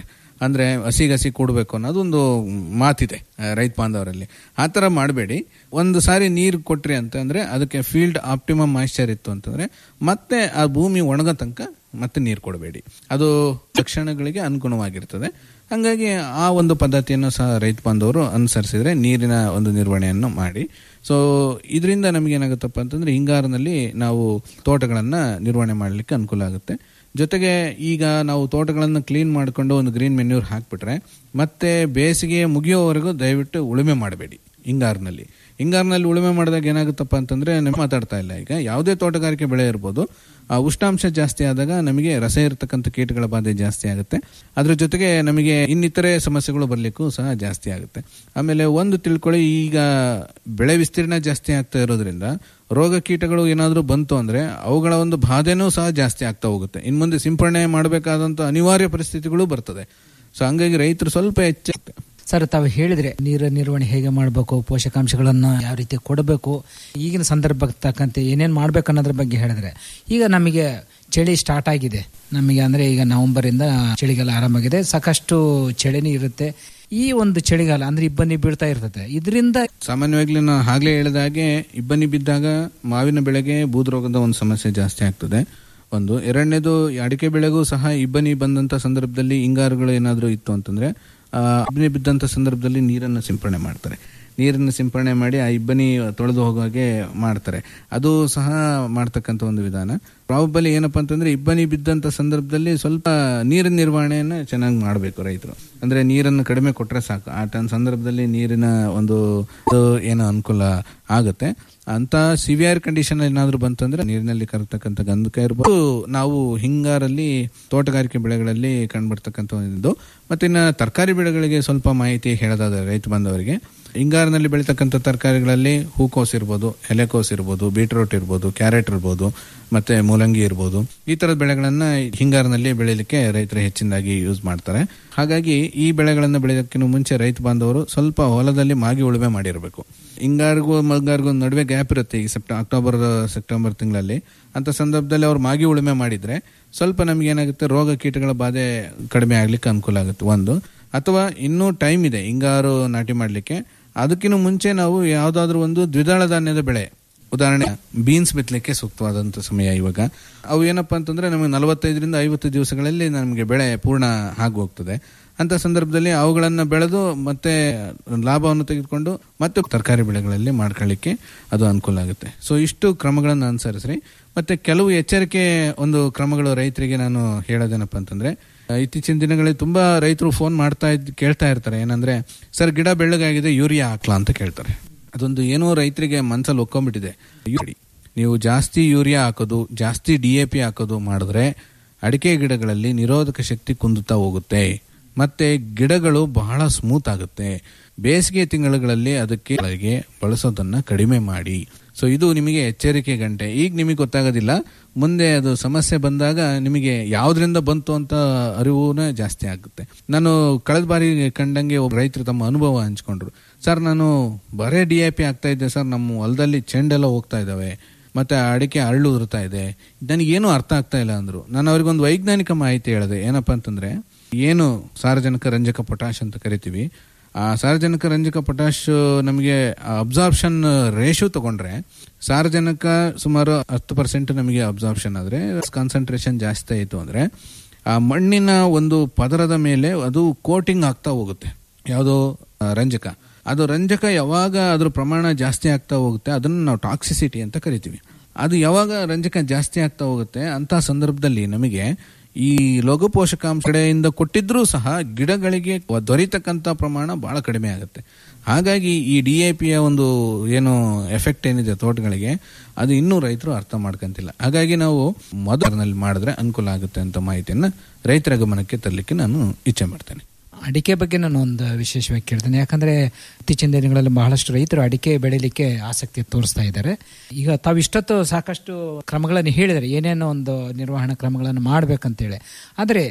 ಅಂದ್ರೆ ಹಸಿಗಸಿ ಕೂಡಬೇಕು ಅನ್ನೋದೊಂದು ಮಾತಿದೆ ಆ, ರೈತ ಬಾಂಧವರಲ್ಲಿ ಆ ಥರ ಮಾಡಬೇಡಿ ಒಂದು ಸಾರಿ ನೀರು ಕೊಟ್ರಿ ಅಂತಂದ್ರೆ ಅದಕ್ಕೆ ಫೀಲ್ಡ್ ಆಪ್ಟಿಮಮ್ ಮಾಯಿಶ್ಚರ್ ಇತ್ತು ಅಂತಂದ್ರೆ ಮತ್ತೆ ಆ ಭೂಮಿ ಒಣಗೋ ತನಕ ಮತ್ತೆ ನೀರು ಕೊಡಬೇಡಿ ಅದು ಲಕ್ಷಣಗಳಿಗೆ ಅನುಗುಣವಾಗಿರ್ತದೆ ಹಂಗಾಗಿ ಆ ಒಂದು ಪದ್ಧತಿಯನ್ನು ಸಹ ರೈತ ಬಾಂಧವರು ಅನುಸರಿಸಿದ್ರೆ ನೀರಿನ ಒಂದು ನಿರ್ವಹಣೆಯನ್ನು ಮಾಡಿ ಸೊ ಇದರಿಂದ ನಮಗೆ ಏನಾಗುತ್ತಪ್ಪ ಅಂತಂದ್ರೆ ಹಿಂಗಾರಿನಲ್ಲಿ ನಾವು ತೋಟಗಳನ್ನು ನಿರ್ವಹಣೆ ಮಾಡಲಿಕ್ಕೆ ಅನುಕೂಲ ಆಗುತ್ತೆ ಜೊತೆಗೆ ಈಗ ನಾವು ತೋಟಗಳನ್ನು ಕ್ಲೀನ್ ಮಾಡಿಕೊಂಡು ಒಂದು ಗ್ರೀನ್ ಮೆನ್ಯೂರ್ ಹಾಕ್ಬಿಟ್ರೆ ಮತ್ತೆ ಬೇಸಿಗೆ ಮುಗಿಯೋವರೆಗೂ ದಯವಿಟ್ಟು ಉಳುಮೆ ಮಾಡಬೇಡಿ ಹಿಂಗಾರಿನಲ್ಲಿ ಹಿಂಗಾರಿನಲ್ಲಿ ಉಳುಮೆ ಮಾಡಿದಾಗ ಏನಾಗುತ್ತಪ್ಪ ಅಂತಂದ್ರೆ ನಾವು ಮಾತಾಡ್ತಾ ಇಲ್ಲ ಈಗ ಯಾವುದೇ ತೋಟಗಾರಿಕೆ ಬೆಳೆ ಇರ್ಬೋದು ಆ ಉಷ್ಣಾಂಶ ಜಾಸ್ತಿ ಆದಾಗ ನಮಗೆ ರಸ ಇರತಕ್ಕಂಥ ಕೀಟಗಳ ಬಾಧೆ ಜಾಸ್ತಿ ಆಗುತ್ತೆ ಅದ್ರ ಜೊತೆಗೆ ನಮಗೆ ಇನ್ನಿತರೆ ಸಮಸ್ಯೆಗಳು ಬರಲಿಕ್ಕೂ ಸಹ ಜಾಸ್ತಿ ಆಗುತ್ತೆ ಆಮೇಲೆ ಒಂದು ತಿಳ್ಕೊಳ್ಳಿ ಈಗ ಬೆಳೆ ವಿಸ್ತೀರ್ಣ ಜಾಸ್ತಿ ಆಗ್ತಾ ಇರೋದ್ರಿಂದ ರೋಗ ಕೀಟಗಳು ಏನಾದರೂ ಬಂತು ಅಂದ್ರೆ ಅವುಗಳ ಒಂದು ಬಾಧೆನೂ ಸಹ ಜಾಸ್ತಿ ಆಗ್ತಾ ಹೋಗುತ್ತೆ ಇನ್ನು ಮುಂದೆ ಸಿಂಪರಣೆ ಮಾಡಬೇಕಾದಂಥ ಅನಿವಾರ್ಯ ಪರಿಸ್ಥಿತಿಗಳು ಬರ್ತದೆ ಸೊ ಹಂಗಾಗಿ ರೈತರು ಸ್ವಲ್ಪ ಹೆಚ್ಚು ಸರ್ ತಾವು ಹೇಳಿದ್ರೆ ನೀರ ನಿರ್ವಹಣೆ ಹೇಗೆ ಮಾಡಬೇಕು ಪೋಷಕಾಂಶಗಳನ್ನು ಯಾವ ರೀತಿ ಕೊಡಬೇಕು ಈಗಿನ ಸಂದರ್ಭಕ್ಕೆ ತಕ್ಕಂತೆ ಏನೇನು ಮಾಡ್ಬೇಕು ಅನ್ನೋದ್ರ ಬಗ್ಗೆ ಹೇಳಿದ್ರೆ ಈಗ ನಮಗೆ ಚಳಿ ಸ್ಟಾರ್ಟ್ ಆಗಿದೆ ನಮಗೆ ಅಂದ್ರೆ ಈಗ ನವೆಂಬರಿಂದ ಚಳಿಗಾಲ ಆರಂಭವಾಗಿದೆ ಸಾಕಷ್ಟು ಚಳಿನೂ ಇರುತ್ತೆ ಈ ಒಂದು ಚಳಿಗಾಲ ಅಂದ್ರೆ ಇಬ್ಬನಿ ಬೀಳ್ತಾ ಇರ್ತದೆ ಇದರಿಂದ ಸಾಮಾನ್ಯವಾಗ್ಲೂ ನಾನು ಆಗ್ಲೇ ಹೇಳಿದ ಹಾಗೆ ಇಬ್ಬನಿ ಬಿದ್ದಾಗ ಮಾವಿನ ಬೆಳೆಗೆ ಬೂದ್ರೋಗದ ಒಂದು ಸಮಸ್ಯೆ ಜಾಸ್ತಿ ಆಗ್ತದೆ ಒಂದು ಎರಡನೇದು ಈ ಅಡಿಕೆ ಬೆಳೆಗೂ ಸಹ ಇಬ್ಬನಿ ಬಂದಂತ ಸಂದರ್ಭದಲ್ಲಿ ಹಿಂಗಾರುಗಳು ಏನಾದರೂ ಇತ್ತು ಅಂತಂದ್ರೆ ಆ, ಇಬ್ಬನಿ ಬಿದ್ದಂತ ಸಂದರ್ಭದಲ್ಲಿ ನೀರನ್ನು ಸಿಂಪರಣೆ ಮಾಡ್ತಾರೆ ನೀರನ್ನು ಸಿಂಪರಣೆ ಮಾಡಿ ಆ ಇಬ್ಬನಿ ತೊಳೆದು ಹೋಗೋ ಹಾಗೆ ಮಾಡ್ತಾರೆ ಅದು ಸಹ ಮಾಡ್ತಕ್ಕಂಥ ಒಂದು ವಿಧಾನ ಪ್ರಾಬಲಿ ಏನಪ್ಪಾ ಅಂತಂದ್ರೆ ಇಬ್ಬನಿ ಬಿದ್ದಂತ ಸಂದರ್ಭದಲ್ಲಿ ಸ್ವಲ್ಪ ನೀರಿನ ನಿರ್ವಹಣೆಯನ್ನ ಚೆನ್ನಾಗಿ ಮಾಡಬೇಕು ರೈತರು ಅಂದ್ರೆ ನೀರನ್ನು ಕಡಿಮೆ ಕೊಟ್ರೆ ಸಾಕು ಆ ಟನ್ ಸಂದರ್ಭದಲ್ಲಿ ನೀರಿನ ಒಂದು ಇದು ಏನೋ ಅನುಕೂಲ ಆಗುತ್ತೆ ಅಂತ ಸಿವಿಯರ್ ಕಂಡೀಷನ್ ಏನಾದ್ರು ಬಂತಂದ್ರೆ ನೀರಿನಲ್ಲಿ ಕರತಕ್ಕಂಥ ಗಂಧಕ ಇರ್ಬೋದು ನಾವು ಹಿಂಗಾರಲ್ಲಿ ತೋಟಗಾರಿಕೆ ಬೆಳೆಗಳಲ್ಲಿ ಕಂಡುಬರ್ತಕ್ಕಂಥ ಒಂದು ಮತ್ತೆ ಇನ್ನು ತರಕಾರಿ ಬೆಳೆಗಳಿಗೆ ಸ್ವಲ್ಪ ಮಾಹಿತಿ ಹೇಳೋದಾದ್ರೆ ರೈತ ಬಾಂಧವರಿಗೆ ಹಿಂಗಾರಿನಲ್ಲಿ ಬೆಳೀತಕ್ಕಂಥ ತರಕಾರಿಗಳಲ್ಲಿ ಹೂಕೋಸ್ ಇರ್ಬೋದು ಎಲೆಕೋಸ್ ಇರ್ಬೋದು ಬೀಟ್ರೂಟ್ ಇರ್ಬೋದು ಕ್ಯಾರೆಟ್ ಇರ್ಬೋದು ಮತ್ತೆ ಮೂಲಂಗಿ ಇರ್ಬೋದು ಈ ತರದ ಬೆಳೆಗಳನ್ನ ಹಿಂಗಾರಿನಲ್ಲಿ ಬೆಳೀಲಿಕ್ಕೆ ರೈತರು ಹೆಚ್ಚಿನದಾಗಿ ಯೂಸ್ ಮಾಡ್ತಾರೆ ಹಾಗಾಗಿ ಈ ಬೆಳೆಗಳನ್ನು ಬೆಳೆಯೋದಕ್ಕಿಂತ ಮುಂಚೆ ರೈತ ಬಾಂಧವರು ಸ್ವಲ್ಪ ಹೊಲದಲ್ಲಿ ಮಾಗಿ ಉಳುಮೆ ಮಾಡಿರಬೇಕು ಹಿಂಗಾರಿಗೂ ಮುಂಗಾರಿಗೂ ನಡುವೆ ಗ್ಯಾಪ್ ಇರುತ್ತೆ ಈ ಸೆಪ್ಟ ಅಕ್ಟೋಬರ್ ಸೆಪ್ಟೆಂಬರ್ ತಿಂಗಳಲ್ಲಿ ಅಂತ ಸಂದರ್ಭದಲ್ಲಿ ಅವ್ರು ಮಾಗಿ ಉಳುಮೆ ಮಾಡಿದ್ರೆ ಸ್ವಲ್ಪ ನಮ್ಗೆ ಏನಾಗುತ್ತೆ ರೋಗ ಕೀಟಗಳ ಬಾಧೆ ಕಡಿಮೆ ಆಗ್ಲಿಕ್ಕೆ ಅನುಕೂಲ ಆಗುತ್ತೆ ಒಂದು ಅಥವಾ ಇನ್ನೂ ಟೈಮ್ ಇದೆ ಹಿಂಗಾರು ನಾಟಿ ಮಾಡಲಿಕ್ಕೆ ಅದಕ್ಕಿಂತ ಮುಂಚೆ ನಾವು ಯಾವುದಾದ್ರೂ ಒಂದು ದ್ವಿದಳ ಧಾನ್ಯದ ಬೆಳೆ ಉದಾಹರಣೆ ಬೀನ್ಸ್ ಬಿತ್ತಲಿಕ್ಕೆ ಸೂಕ್ತವಾದಂಥ ಸಮಯ ಇವಾಗ ಅವು ಏನಪ್ಪಾ ಅಂತಂದ್ರೆ ನಮಗೆ ನಲವತ್ತೈದರಿಂದ ಐವತ್ತು ದಿವಸಗಳಲ್ಲಿ ನಮಗೆ ಬೆಳೆ ಪೂರ್ಣ ಆಗಿ ಹೋಗ್ತದೆ ಅಂತ ಸಂದರ್ಭದಲ್ಲಿ ಅವುಗಳನ್ನು ಬೆಳೆದು ಮತ್ತೆ ಲಾಭವನ್ನು ತೆಗೆದುಕೊಂಡು ಮತ್ತೆ ತರಕಾರಿ ಬೆಳೆಗಳಲ್ಲಿ ಮಾಡ್ಕೊಳ್ಳಿಕ್ಕೆ ಅದು ಅನುಕೂಲ ಆಗುತ್ತೆ ಸೊ ಇಷ್ಟು ಕ್ರಮಗಳನ್ನು ಅನುಸರಿಸ್ರಿ ಮತ್ತೆ ಕೆಲವು ಎಚ್ಚರಿಕೆ ಒಂದು ಕ್ರಮಗಳು ರೈತರಿಗೆ ನಾನು ಹೇಳೋದೇನಪ್ಪ ಅಂತಂದ್ರೆ ಆ, ಇತ್ತೀಚಿನ ದಿನಗಳಲ್ಲಿ ತುಂಬಾ ರೈತರು ಫೋನ್ ಮಾಡ್ತಾ ಇದ್ ಕೇಳ್ತಾ ಇರ್ತಾರೆ ಏನಂದ್ರೆ ಸರ್ ಗಿಡ ಬೆಳ್ಳಗಾಗಿದೆ ಯೂರಿಯಾ ಹಾಕ್ಲಾ ಅಂತ ಕೇಳ್ತಾರೆ ಅದೊಂದು ಏನೋ ರೈತರಿಗೆ ಮನ್ಸಲ್ಲಿ ಒಕ್ಕೊಂಡ್ಬಿಟ್ಟಿದೆ ಯೂರಿ ನೀವು ಜಾಸ್ತಿ ಯೂರಿಯಾ ಹಾಕೋದು ಜಾಸ್ತಿ ಡಿ ಎ ಪಿ ಹಾಕೋದು ಮಾಡಿದ್ರೆ ಅಡಿಕೆ ಗಿಡಗಳಲ್ಲಿ ನಿರೋಧಕ ಶಕ್ತಿ ಕುಂದುತ್ತಾ ಹೋಗುತ್ತೆ ಮತ್ತೆ ಗಿಡಗಳು ಬಹಳ ಸ್ಮೂತ್ ಆಗುತ್ತೆ ಬೇಸಿಗೆ ತಿಂಗಳುಗಳಲ್ಲಿ ಅದಕ್ಕೆ ಒಳಗೆ ಬಳಸೋದನ್ನ ಕಡಿಮೆ ಮಾಡಿ ಸೊ ಇದು ನಿಮಗೆ ಎಚ್ಚರಿಕೆ ಗಂಟೆ ಈಗ ನಿಮಗೆ ಗೊತ್ತಾಗೋದಿಲ್ಲ ಮುಂದೆ ಅದು ಸಮಸ್ಯೆ ಬಂದಾಗ ನಿಮಗೆ ಯಾವ್ದ್ರಿಂದ ಬಂತು ಅಂತ ಅರಿವುನೇ ಜಾಸ್ತಿ ಆಗುತ್ತೆ ನಾನು ಕಳೆದ ಬಾರಿ ಕಂಡಂಗೆ ಒಬ್ಬ ರೈತರು ತಮ್ಮ ಅನುಭವ ಹಂಚ್ಕೊಂಡ್ರು ಸರ್ ನಾನು ಬರೇ ಡಿ ಐ ಪಿ ಆಗ್ತಾ ಇದ್ದೆ ಸರ್ ನಮ್ಮ ಹೊಲದಲ್ಲಿ ಚೆಂಡೆಲ್ಲ ಹೋಗ್ತಾ ಇದ್ದಾವೆ ಮತ್ತೆ ಅಡಿಕೆ ಅರಳು ಉದುರ್ತಾ ಇದೆ ನನಗೇನು ಅರ್ಥ ಆಗ್ತಾ ಇಲ್ಲ ಅಂದ್ರು ನಾನು ಅವ್ರಿಗೊಂದು ವೈಜ್ಞಾನಿಕ ಮಾಹಿತಿ ಹೇಳಿದೆ ಏನಪ್ಪಾ ಅಂತಂದ್ರೆ ಏನು ಸಾರಜನಕ ರಂಜಕ ಪೊಟ್ಯಾಶ್ ಅಂತ ಕರಿತೀವಿ ಆ ಸಾರಜನಕ ರಂಜಕ ಪೊಟ್ಯಾಶ್ ನಮಗೆ ಅಬ್ಸಾರ್ಪ್ಷನ್ ರೇಷು ತಗೊಂಡ್ರೆ ಸಾರಜನಕ ಸುಮಾರು ಹತ್ತು ಪರ್ಸೆಂಟ್ ನಮಗೆ ಅಬ್ಸಾರ್ಪ್ಷನ್ ಆದ್ರೆ ಕಾನ್ಸಂಟ್ರೇಷನ್ ಜಾಸ್ತಿ ಆಯಿತು ಅಂದ್ರೆ ಆ ಮಣ್ಣಿನ ಒಂದು ಪದರದ ಮೇಲೆ ಅದು ಕೋಟಿಂಗ್ ಆಗ್ತಾ ಹೋಗುತ್ತೆ ಯಾವುದೋ ಆ, ರಂಜಕ ಅದು ರಂಜಕ ಯಾವಾಗ ಅದ್ರ ಪ್ರಮಾಣ ಜಾಸ್ತಿ ಆಗ್ತಾ ಹೋಗುತ್ತೆ ಅದನ್ನು ನಾವು ಟಾಕ್ಸಿಸಿಟಿ ಅಂತ ಕರಿತೀವಿ ಅದು ಯಾವಾಗ ರಂಜಕ ಜಾಸ್ತಿ ಆಗ್ತಾ ಹೋಗುತ್ತೆ ಅಂತ ಸಂದರ್ಭದಲ್ಲಿ ನಮಗೆ ಈ ಲಘು ಪೋಷಕಾಂಶ ಕಡೆಯಿಂದ ಕೊಟ್ಟಿದ್ರೂ ಸಹ ಗಿಡಗಳಿಗೆ ದೊರೀತಕ್ಕಂಥ ಪ್ರಮಾಣ ಬಹಳ ಕಡಿಮೆ ಆಗುತ್ತೆ ಹಾಗಾಗಿ ಈ ಡಿ ಎ ಪಿಯ ಒಂದು ಏನು ಎಫೆಕ್ಟ್ ಏನಿದೆ ತೋಟಗಳಿಗೆ ಅದು ಇನ್ನೂ ರೈತರು ಅರ್ಥ ಮಾಡ್ಕೊಂತಿಲ್ಲ ಹಾಗಾಗಿ ನಾವು ಮೊದಲಿನಲ್ಲಿ ಮಾಡಿದ್ರೆ ಅನುಕೂಲ ಆಗುತ್ತೆ ಅಂತ ಮಾಹಿತಿಯನ್ನ ರೈತರ ಗಮನಕ್ಕೆ ತರಲಿಕ್ಕೆ ನಾನು ಇಚ್ಛೆ ಮಾಡ್ತೇನೆ ಅಡಿಕೆ ಬಗ್ಗೆ ನಾನು ಒಂದು ವಿಶೇಷವಾಗಿ ಕೇಳ್ತೇನೆ ಯಾಕಂದ್ರೆ ಇತ್ತೀಚಿನ ದಿನಗಳಲ್ಲಿ ಬಹಳಷ್ಟು ರೈತರು ಅಡಿಕೆ ಬೆಳಿಲಿಕ್ಕೆ ಆಸಕ್ತಿ ತೋರಿಸ್ತಾ ಇದ್ದಾರೆ ಈಗ ತಾವು ಇಷ್ಟೊತ್ತು ಸಾಕಷ್ಟು ಕ್ರಮಗಳನ್ನು ಹೇಳಿದರೆ ಏನೇನೋ ಒಂದು ನಿರ್ವಹಣಾ ಕ್ರಮಗಳನ್ನು ಮಾಡ್ಬೇಕಂತೇಳಿ ಆದರೆ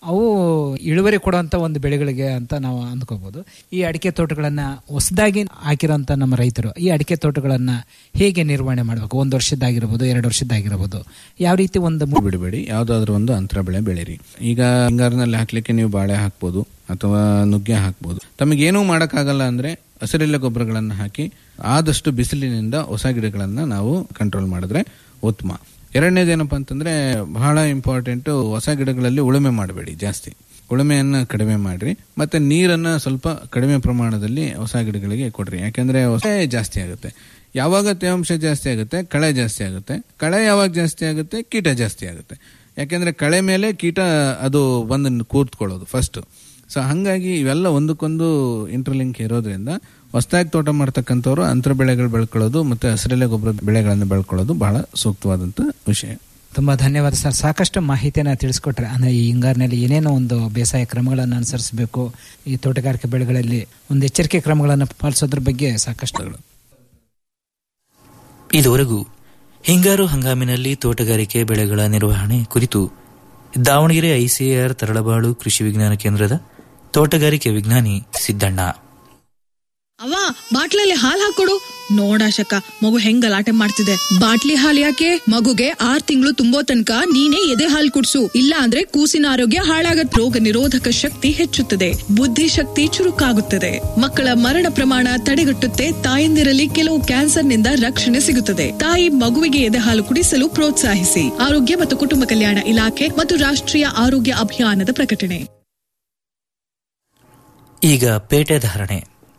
ಅವು ಇಳುವರಿ ಕೊಡುವಂತ ಒಂದು ಬೆಳೆಗಳಿಗೆ ಅಂತ ನಾವು ಅಂದ್ಕೋಬಹುದು ಈ ಅಡಿಕೆ ತೋಟಗಳನ್ನ ಹೊಸದಾಗಿ ಹಾಕಿರೋಂತ ನಮ್ಮ ರೈತರು ಈ ಅಡಿಕೆ ತೋಟಗಳನ್ನ ಹೇಗೆ ನಿರ್ವಹಣೆ ಮಾಡಬೇಕು ಒಂದು ವರ್ಷದ್ದಾಗಿರ್ಬೋದು ಎರಡು ವರ್ಷದ್ದಾಗಿರ್ಬೋದು ಯಾವ ರೀತಿ ಒಂದು ಮು- ಬಿಡಬೇಡಿ ಯಾವ್ದಾದ್ರು ಒಂದು ಅಂತರ ಬೆಳೆ ಬೆಳೀರಿ ಈಗ ಹಿಂಗಾರಿನಲ್ಲಿ ಹಾಕ್ಲಿಕ್ಕೆ ನೀವು ಬಾಳೆ ಹಾಕ್ಬೋದು ಅಥವಾ ನುಗ್ಗೆ ಹಾಕ್ಬೋದು ತಮಗೇನೂ ಮಾಡೋಕ್ಕಾಗಲ್ಲ ಅಂದ್ರೆ ಹಸಿರೆಲೆ ಗೊಬ್ಬರಗಳನ್ನ ಹಾಕಿ ಆದಷ್ಟು ಬಿಸಿಲಿನಿಂದ ಹೊಸ ಗಿಡಗಳನ್ನ ನಾವು ಕಂಟ್ರೋಲ್ ಮಾಡಿದ್ರೆ ಉತ್ತಮ ಎರಡನೇದೇನಪ್ಪ ಅಂತಂದ್ರೆ ಬಹಳ ಇಂಪಾರ್ಟೆಂಟ್ ಹೊಸ ಗಿಡಗಳಲ್ಲಿ ಉಳುಮೆ ಮಾಡಬೇಡಿ ಜಾಸ್ತಿ ಉಳುಮೆಯನ್ನ ಕಡಿಮೆ ಮಾಡ್ರಿ ಮತ್ತೆ ನೀರನ್ನ ಸ್ವಲ್ಪ ಕಡಿಮೆ ಪ್ರಮಾಣದಲ್ಲಿ ಹೊಸ ಗಿಡಗಳಿಗೆ ಕೊಡ್ರಿ ಯಾಕಂದ್ರೆ ಹೊಸ ಜಾಸ್ತಿ ಆಗುತ್ತೆ ಯಾವಾಗ ತೇವಾಂಶ ಜಾಸ್ತಿ ಆಗುತ್ತೆ ಕಳೆ ಜಾಸ್ತಿ ಆಗುತ್ತೆ ಕಳೆ ಯಾವಾಗ ಜಾಸ್ತಿ ಆಗುತ್ತೆ ಕೀಟ ಜಾಸ್ತಿ ಆಗುತ್ತೆ ಯಾಕೆಂದ್ರೆ ಕಳೆ ಮೇಲೆ ಕೀಟ ಅದು ಬಂದು ಕೂತ್ಕೊಳ್ಳೋದು ಫಸ್ಟ್ ಸೊ ಹಂಗಾಗಿ ಇವೆಲ್ಲ ಒಂದಕ್ಕೊಂದು ಇಂಟರ್ಲಿಂಕ್ ಇರೋದ್ರಿಂದ ಹೊಸದಾಗಿ ತೋಟ ಮಾಡ್ತಕ್ಕಂಥವ್ರು ಅಂತರ ಬೆಳೆಗಳು ಬೆಳ್ಕೊಳ್ಳೋದು ಮತ್ತೆ ಹಸಿರೆಲೆ ಗೊಬ್ಬರ ಬೆಳೆಗಳನ್ನು ಬೆಳ್ಕೊಳ್ಳೋದು ಬಹಳ ಸೂಕ್ತವಾದಂತ ವಿಷಯ ತುಂಬಾ ಧನ್ಯವಾದ ಸರ್ ಸಾಕಷ್ಟು ಮಾಹಿತಿಯನ್ನ ತಿಳಿಸ್ಕೊಟ್ರೆ ಅಂದ್ರೆ ಈ ಹಿಂಗಾರಿನಲ್ಲಿ ಏನೇನೋ ಒಂದು ಬೇಸಾಯ ಕ್ರಮಗಳನ್ನು ಅನುಸರಿಸಬೇಕು ಈ ತೋಟಗಾರಿಕೆ ಬೆಳೆಗಳಲ್ಲಿ ಒಂದು ಎಚ್ಚರಿಕೆ ಕ್ರಮಗಳನ್ನು ಪಾಲಿಸೋದ್ರ ಬಗ್ಗೆ ಸಾಕಷ್ಟು ಇದುವರೆಗೂ ಹಿಂಗಾರು ಹಂಗಾಮಿನಲ್ಲಿ ತೋಟಗಾರಿಕೆ ಬೆಳೆಗಳ ನಿರ್ವಹಣೆ ಕುರಿತು ದಾವಣಗೆರೆ ಐಸಿಎಆರ್ ತರಳಬಾಳು ಕೃಷಿ ವಿಜ್ಞಾನ ಕೇಂದ್ರದ ತೋಟಗಾರಿಕೆ ವಿಜ್ಞಾನಿ ಸಿದ್ದಣ್ಣ ಅವ ಬಾಟ್ಲಲ್ಲಿ ಹಾಲ್ ಹಾಕೊಡು ನೋಡಾಶಕ ಮಗು ಹೆಂಗ್ ಗಲಾಟೆ ಮಾಡ್ತಿದೆ ಬಾಟ್ಲಿ ಹಾಲ್ ಯಾಕೆ ಮಗುಗೆ ಆರ್ ತಿಂಗಳು ತುಂಬೋ ತನಕ ನೀನೇ ಎದೆ ಹಾಲ್ ಕುಡ್ಸು ಇಲ್ಲ ಅಂದ್ರೆ ಕೂಸಿನ ಆರೋಗ್ಯ ಹಾಳಾಗತ್ ರೋಗ ನಿರೋಧಕ ಶಕ್ತಿ ಹೆಚ್ಚುತ್ತದೆ ಬುದ್ಧಿ ಶಕ್ತಿ ಚುರುಕಾಗುತ್ತದೆ ಮಕ್ಕಳ ಮರಣ ಪ್ರಮಾಣ ತಡೆಗಟ್ಟುತ್ತೆ ತಾಯಂದಿರಲ್ಲಿ ಕೆಲವು ಕ್ಯಾನ್ಸರ್ನಿಂದ ರಕ್ಷಣೆ ಸಿಗುತ್ತದೆ ತಾಯಿ ಮಗುವಿಗೆ ಎದೆ ಹಾಲು ಕುಡಿಸಲು ಪ್ರೋತ್ಸಾಹಿಸಿ ಆರೋಗ್ಯ ಮತ್ತು ಕುಟುಂಬ ಕಲ್ಯಾಣ ಇಲಾಖೆ ಮತ್ತು ರಾಷ್ಟ್ರೀಯ ಆರೋಗ್ಯ ಅಭಿಯಾನದ ಪ್ರಕಟಣೆ ಈಗ ಪೇಟೆ ಧಾರಣೆ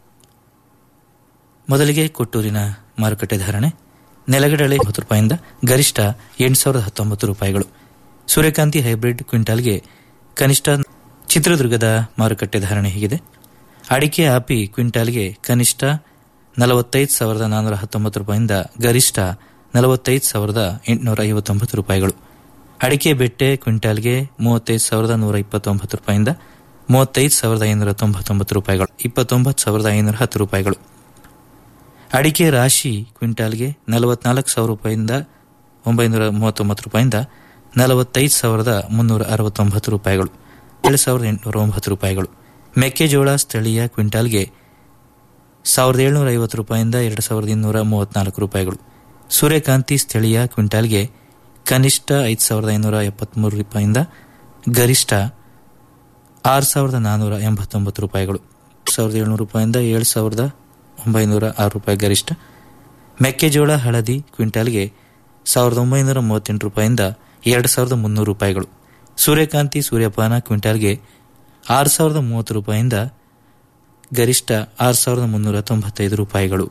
ಮೊದಲಿಗೆ ಕೊಟ್ಟೂರಿನ ಮಾರುಕಟ್ಟೆ ಧಾರಣೆ ನೆಲಗಡಲೆ ಹತ್ತು ರೂಪಾಯಿಂದ ಗರಿಷ್ಠ ಎಂಟು ಸಾವಿರದ ಹತ್ತೊಂಬತ್ತು ರೂಪಾಯಿಗಳು ಸೂರ್ಯಕಾಂತಿ ಹೈಬ್ರಿಡ್ ಕ್ವಿಂಟಾಲ್ಗೆ ಕನಿಷ್ಠ ಚಿತ್ರದುರ್ಗದ ಮಾರುಕಟ್ಟೆ ಧಾರಣೆ ಹೀಗಿದೆ ಅಡಿಕೆ ಆಪಿ ಕ್ವಿಂಟಾಲ್ಗೆ ಕನಿಷ್ಠ ನಲವತ್ತೈದು ಸಾವಿರದ ನಾನ್ನೂರ ಹತ್ತೊಂಬತ್ತು ರೂಪಾಯಿಂದ ಗರಿಷ್ಠ ನಲವತ್ತೈದು ಸಾವಿರದ ಎಂಟುನೂರ ಐವತ್ತೊಂಬತ್ತು ರೂಪಾಯಿಗಳು ಅಡಿಕೆ ಬೆಟ್ಟೆ ಕ್ವಿಂಟಾಲ್ಗೆ ಮೂವತ್ತೈದು ಸಾವಿರದ ನೂರ ಇಪ್ಪತ್ತೊಂಬತ್ತು ರೂಪಾಯಿಂದ ಮೂವತ್ತೈದು ಸಾವಿರದ ಐನೂರ ತೊಂಬತ್ತೊಂಬತ್ತು ರೂಪಾಯಿಗಳು ಇಪ್ಪತ್ತೊಂಬತ್ತು ಸಾವಿರದ ಐನೂರ ಹತ್ತು ರೂಪಾಯಿಗಳು ಅಡಿಕೆ ರಾಶಿ ಕ್ವಿಂಟಾಲ್ಗೆ ನಲವತ್ನಾಲ್ಕು ಸಾವಿರ ರೂಪಾಯಿಂದ ಒಂಬೈನೂರ ಮೂವತ್ತೊಂಬತ್ತು ರೂಪಾಯಿಂದ ನಲವತ್ತೈದು ಸಾವಿರದ ಮುನ್ನೂರ ಅರವತ್ತೊಂಬತ್ತು ರೂಪಾಯಿಗಳು ಏಳು ಸಾವಿರದ ಎಂಟುನೂರ ಒಂಬತ್ತು ರೂಪಾಯಿಗಳು ಮೆಕ್ಕೆಜೋಳ ಸ್ಥಳೀಯ ಕ್ವಿಂಟಾಲ್ಗೆ ಸಾವಿರದ ಏಳ್ನೂರ ಐವತ್ತು ರೂಪಾಯಿಂದ ಎರಡು ಸಾವಿರದ ಇನ್ನೂರ ಮೂವತ್ನಾಲ್ಕು ರೂಪಾಯಿಗಳು ಸೂರ್ಯಕಾಂತಿ ಸ್ಥಳೀಯ ಕ್ವಿಂಟಾಲ್ಗೆ ಕನಿಷ್ಠ ಐದು ಸಾವಿರದ ಐನೂರ ಎಪ್ಪತ್ತ್ಮೂರು ರೂಪಾಯಿಂದ ಗರಿಷ್ಠ ಆರು ಸಾವಿರದ ನಾನ್ನೂರ ಎಂಬತ್ತೊಂಬತ್ತು ರೂಪಾಯಿಗಳು ಸಾವಿರದ ಏಳ್ನೂರು ರೂಪಾಯಿಂದ ಏಳು ಸಾವಿರದ ಒಂಬೈನೂರ ಆರು ರೂಪಾಯಿ ಗರಿಷ್ಠ ಮೆಕ್ಕೆಜೋಳ ಹಳದಿ ಕ್ವಿಂಟಾಲ್ಗೆ ಸಾವಿರದ ಒಂಬೈನೂರ ಮೂವತ್ತೆಂಟು ರೂಪಾಯಿಂದ ಎರಡು ಸಾವಿರದ ಮುನ್ನೂರು ರೂಪಾಯಿಗಳು ಸೂರ್ಯಕಾಂತಿ ಸೂರ್ಯಪಾನ ಕ್ವಿಂಟಾಲ್ಗೆ ಆರು ಸಾವಿರದ ಮೂವತ್ತು ರೂಪಾಯಿಂದ ಗರಿಷ್ಠ ಆರು ಸಾವಿರದ ಮುನ್ನೂರ ತೊಂಬತ್ತೈದು ರೂಪಾಯಿಗಳು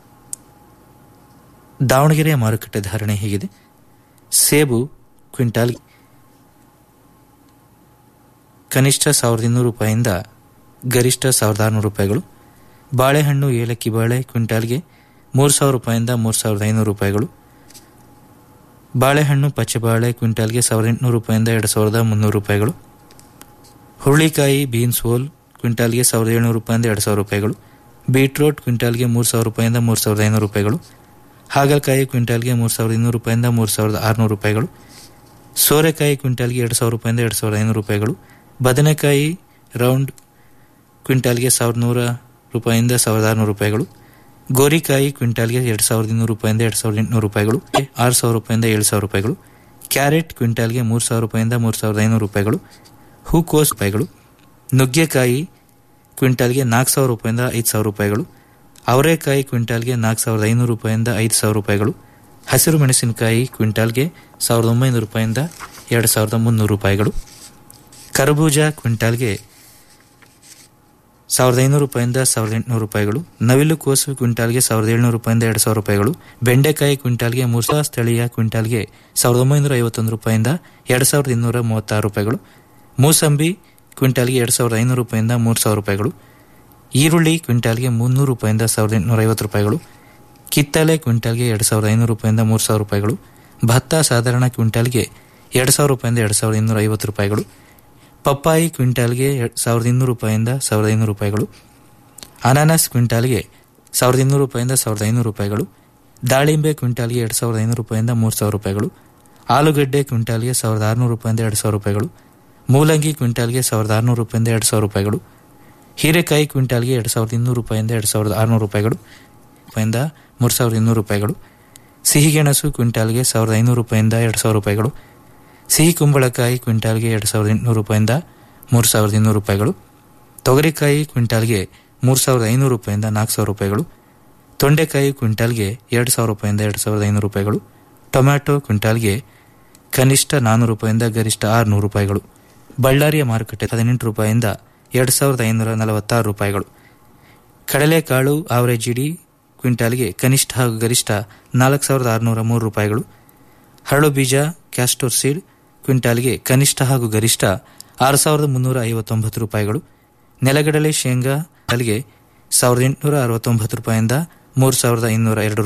ದಾವಣಗೆರೆಯ ಮಾರುಕಟ್ಟೆ ಧಾರಣೆ ಹೀಗಿದೆ ಸೇಬು ಕ್ವಿಂಟಾಲ್ ಕನಿಷ್ಠ ಸಾವಿರದ ಇನ್ನೂರು ರೂಪಾಯಿಂದ ಗರಿಷ್ಠ ಸಾವಿರದ ಆರುನೂರು ರೂಪಾಯಿಗಳು ಬಾಳೆಹಣ್ಣು ಏಲಕ್ಕಿ ಬಾಳೆ ಕ್ವಿಂಟಾಲ್ಗೆ ಮೂರು ಸಾವಿರ ರೂಪಾಯಿಂದ ಮೂರು ಸಾವಿರದ ಐನೂರು ರೂಪಾಯಿಗಳು ಬಾಳೆಹಣ್ಣು ಪಚ್ಚೆಬಾಳೆ ಕ್ವಿಂಟಾಲ್ಗೆ ಸಾವಿರದ ಎಂಟುನೂರು ರೂಪಾಯಿಂದ ಎರಡು ಸಾವಿರದ ಮುನ್ನೂರು ರೂಪಾಯಿಗಳು ಹುರುಳಿಕಾಯಿ ಬೀನ್ಸ್ ಹೋಲ್ ಕ್ವಿಂಟಾಲ್ಗೆ ಸಾವಿರದ ಏಳ್ನೂರು ರೂಪಾಯಿಂದ ಎರಡು ಸಾವಿರ ರೂಪಾಯಿಗಳು ಬೀಟ್ರೋಟ್ ಕ್ವಿಂಟಾಲ್ಗೆ ಮೂರು ಸಾವಿರ ರೂಪಾಯಿಂದ ಮೂರು ಸಾವಿರದ ಐನೂರು ರೂಪಾಯಿಗಳು ಹಾಗಲಕಾಯಿ ಕ್ವಿಂಟಾಲ್ಗೆ ಮೂರು ಸಾವಿರದ ಇನ್ನೂರು ರೂಪಾಯಿಂದ ಮೂರು ಸಾವಿರದ ಆರುನೂರು ರೂಪಾಯಿಗಳು ಸೋರೆಕಾಯಿ ಕ್ವಿಂಟಾಲ್ಗೆ ಎರಡು ಸಾವಿರ ರೂಪಾಯಿಂದ ಎರಡು ಸಾವಿರದ ಐನೂರು ರೂಪಾಯಿಗಳು ಬದನೆಕಾಯಿ ರೌಂಡ್ ಕ್ವಿಂಟಾಲ್ಗೆ ಸಾವಿರದ ನೂರ ರೂಪಾಯಿಂದ ಸಾವಿರದ ಆರುನೂರು ರೂಪಾಯಿಗಳು ಗೋರಿಕಾಯಿ ಕ್ವಿಂಟಾಲ್ಗೆ ಎರಡು ಸಾವಿರದ ಇನ್ನೂರು ರೂಪಾಯಿಂದ ಎರಡು ಸಾವಿರದ ಎಂಟುನೂರು ರೂಪಾಯಿಗಳು ಆರು ಸಾವಿರ ರೂಪಾಯಿಂದ ಏಳು ಸಾವಿರ ರೂಪಾಯಿಗಳು ಕ್ಯಾರೆಟ್ ಕ್ವಿಂಟಾಲ್ಗೆ ಮೂರು ಸಾವಿರ ರೂಪಾಯಿಂದ ಮೂರು ಸಾವಿರದ ಐನೂರು ರೂಪಾಯಿಗಳು ಹೂಕೋಸ್ ರೂಪಾಯಿಗಳು ನುಗ್ಗೆಕಾಯಿ ಕ್ವಿಂಟಾಲ್ಗೆ ನಾಲ್ಕು ಸಾವಿರ ರೂಪಾಯಿಂದ ಐದು ಸಾವಿರ ರೂಪಾಯಿಗಳು ಅವರೆಕಾಯಿ ಕ್ವಿಂಟಾಲ್ಗೆ ನಾಲ್ಕು ಸಾವಿರದ ಐನೂರು ರೂಪಾಯಿಂದ ಐದು ಸಾವಿರ ರೂಪಾಯಿಗಳು ಹಸಿರು ಮೆಣಸಿನಕಾಯಿ ಕ್ವಿಂಟಾಲ್ಗೆ ಸಾವಿರದ ಒಂಬೈನೂರು ರೂಪಾಯಿಂದ ಎರಡು ಸಾವಿರದ ಮುನ್ನೂರು ರೂಪಾಯಿಗಳು ಕರಬೂಜ ಕ್ವಿಂಟಾಲ್ಗೆ ಸಾವಿರದ ಐನೂರು ರೂಪಾಯಿಂದ ಸಾವಿರದ ಎಂಟುನೂರು ರೂಪಾಯಿಗಳು ನವಿಲು ಕೋಸು ಕ್ವಿಂಟಾಲ್ಗೆ ಸಾವಿರದ ಏಳ್ನೂರು ರೂಪಾಯಿಂದ ಎರಡು ಸಾವಿರ ರೂಪಾಯಿಗಳು ಬೆಂಡೆಕಾಯಿ ಕ್ವಿಂಟಾಲ್ಗೆ ಮೂರ್ಸಾ ಸ್ಥಳೀಯ ಕ್ವಿಂಟಾಲ್ಗೆ ಸಾವಿರದ ಒಂಬೈನೂರ ಐವತ್ತೊಂದು ರೂಪಾಯಿಂದ ಎರಡು ಸಾವಿರದ ಇನ್ನೂರ ಮೂವತ್ತಾರು ರೂಪಾಯಿಗಳು ಮೂಸಂಬಿ ಕ್ವಿಂಟಾಲ್ಗೆ ಎರಡು ಸಾವಿರದ ಐನೂರು ರೂಪಾಯಿಂದ ಮೂರು ಸಾವಿರ ರೂಪಾಯಿಗಳು ಈರುಳ್ಳಿ ಕ್ವಿಂಟಾಲ್ಗೆ ಮುನ್ನೂರು ರೂಪಾಯಿಂದ ಸಾವಿರದ ಎಂಟುನೂರ ಐವತ್ತು ರೂಪಾಯಿಗಳು ಕಿತ್ತಳೆ ಕ್ವಿಂಟಾಲ್ಗೆ ಎರಡು ಸಾವಿರದ ಐನೂರು ರೂಪಾಯಿಂದ ಮೂರು ಸಾವಿರ ರೂಪಾಯಿಗಳು ಭತ್ತ ಸಾಧಾರಣ ಕ್ವಿಂಟಾಲ್ಗೆ ಎರಡು ಸಾವಿರ ರೂಪಾಯಿಂದ ಎರಡು ಸಾವಿರದ ಇನ್ನೂರ ಐವತ್ತು ರೂಪಾಯಿಗಳು ಪಪ್ಪಾಯಿ ಕ್ವಿಂಟಾಲ್ಗೆ ಸಾವಿರದ ಇನ್ನೂರು ರೂಪಾಯಿಂದ ಸಾವಿರದ ಐನೂರು ರೂಪಾಯಿಗಳು ಅನಾನಸ್ ಕ್ವಿಂಟಾಲ್ಗೆ ಸಾವಿರದ ಇನ್ನೂರು ರೂಪಾಯಿಂದ ಸಾವಿರದ ಐನೂರು ರೂಪಾಯಿಗಳು ದಾಳಿಂಬೆ ಕ್ವಿಂಟಾಲ್ಗೆ ಎರಡು ಸಾವಿರದ ಐನೂರು ರೂಪಾಯಿಂದ ಮೂರು ಸಾವಿರ ರೂಪಾಯಿಗಳು ಆಲೂಗಡ್ಡೆ ಕ್ವಿಂಟಾಲ್ಗೆ ಸಾವಿರದ ಆರುನೂರು ರೂಪಾಯಿಂದ ಎರಡು ಸಾವಿರ ರೂಪಾಯಿಗಳು ಮೂಲಂಗಿ ಕ್ವಿಂಟಾಲ್ಗೆ ಸಾವಿರದ ಆರುನೂರು ರೂಪಾಯಿಂದ ಎರಡು ಸಾವಿರ ರೂಪಾಯಿಗಳು ಹೀರೆಕಾಯಿ ಕ್ವಿಂಟಾಲ್ಗೆ ಎರಡು ಸಾವಿರದ ಇನ್ನೂರು ರೂಪಾಯಿಂದ ಎರಡು ಸಾವಿರದ ಆರುನೂರು ರೂಪಾಯಿಗಳು ರೂಪಾಯಿಂದ ಮೂರು ಸಾವಿರದ ಇನ್ನೂರು ರೂಪಾಯಿಗಳು ಸಿಹಿಗೆಣಸು ಕ್ವಿಂಟಾಲ್ಗೆ ಸಾವಿರದ ಐನೂರು ರೂಪಾಯಿಂದ ಎರಡು ಸಾವಿರ ರೂಪಾಯಿಗಳು ಸಿಹಿ ಕುಂಬಳಕಾಯಿ ಕ್ವಿಂಟಾಲ್ಗೆ ಎರಡು ಸಾವಿರದ ಎಂಟುನೂರು ರೂಪಾಯಿಂದ ಮೂರು ಸಾವಿರದ ಇನ್ನೂರು ರೂಪಾಯಿಗಳು ತೊಗರಿಕಾಯಿ ಕ್ವಿಂಟಾಲ್ಗೆ ಮೂರು ಸಾವಿರದ ಐನೂರು ರೂಪಾಯಿಂದ ನಾಲ್ಕು ಸಾವಿರ ರೂಪಾಯಿಗಳು ತೊಂಡೆಕಾಯಿ ಕ್ವಿಂಟಾಲ್ಗೆ ಎರಡು ಸಾವಿರ ರೂಪಾಯಿಂದ ಎರಡು ಸಾವಿರದ ಐನೂರು ರೂಪಾಯಿಗಳು ಟೊಮ್ಯಾಟೊ ಕ್ವಿಂಟಾಲ್ಗೆ ಕನಿಷ್ಠ ನಾನ್ನೂರು ರೂಪಾಯಿಂದ ಗರಿಷ್ಠ ಆರುನೂರು ರೂಪಾಯಿಗಳು ಬಳ್ಳಾರಿಯ ಮಾರುಕಟ್ಟೆ ಹದಿನೆಂಟು ರೂಪಾಯಿಂದ ಎರಡು ಸಾವಿರದ ಐನೂರ ನಲವತ್ತಾರು ರೂಪಾಯಿಗಳು ಕಡಲೆಕಾಳು ಆವರೇಜ್ ಇಡಿ ಕ್ವಿಂಟಾಲ್ಗೆ ಕನಿಷ್ಠ ಹಾಗೂ ಗರಿಷ್ಠ ನಾಲ್ಕು ಸಾವಿರದ ಆರುನೂರ ಮೂರು ರೂಪಾಯಿಗಳು ಹರಳು ಬೀಜ ಕ್ಯಾಸ್ಟೋರ್ ಸೀಡ್ ಕ್ವಿಂಟಾಲ್ಗೆ ಕನಿಷ್ಠ ಹಾಗೂ ಗರಿಷ್ಠ ಆರು ಸಾವಿರದ ಮುನ್ನೂರ ಐವತ್ತೊಂಬತ್ತು ರೂಪಾಯಿಗಳು ನೆಲಗಡಲೆ ಶೇಂಗಾ ಅಲ್ಲಿಗೆ ಸಾವಿರದ ಎಂಟುನೂರ ಅರವತ್ತೊಂಬತ್ತು ರೂಪಾಯಿಂದ ಮೂರು ಸಾವಿರದ ಇನ್ನೂರ ಎರಡು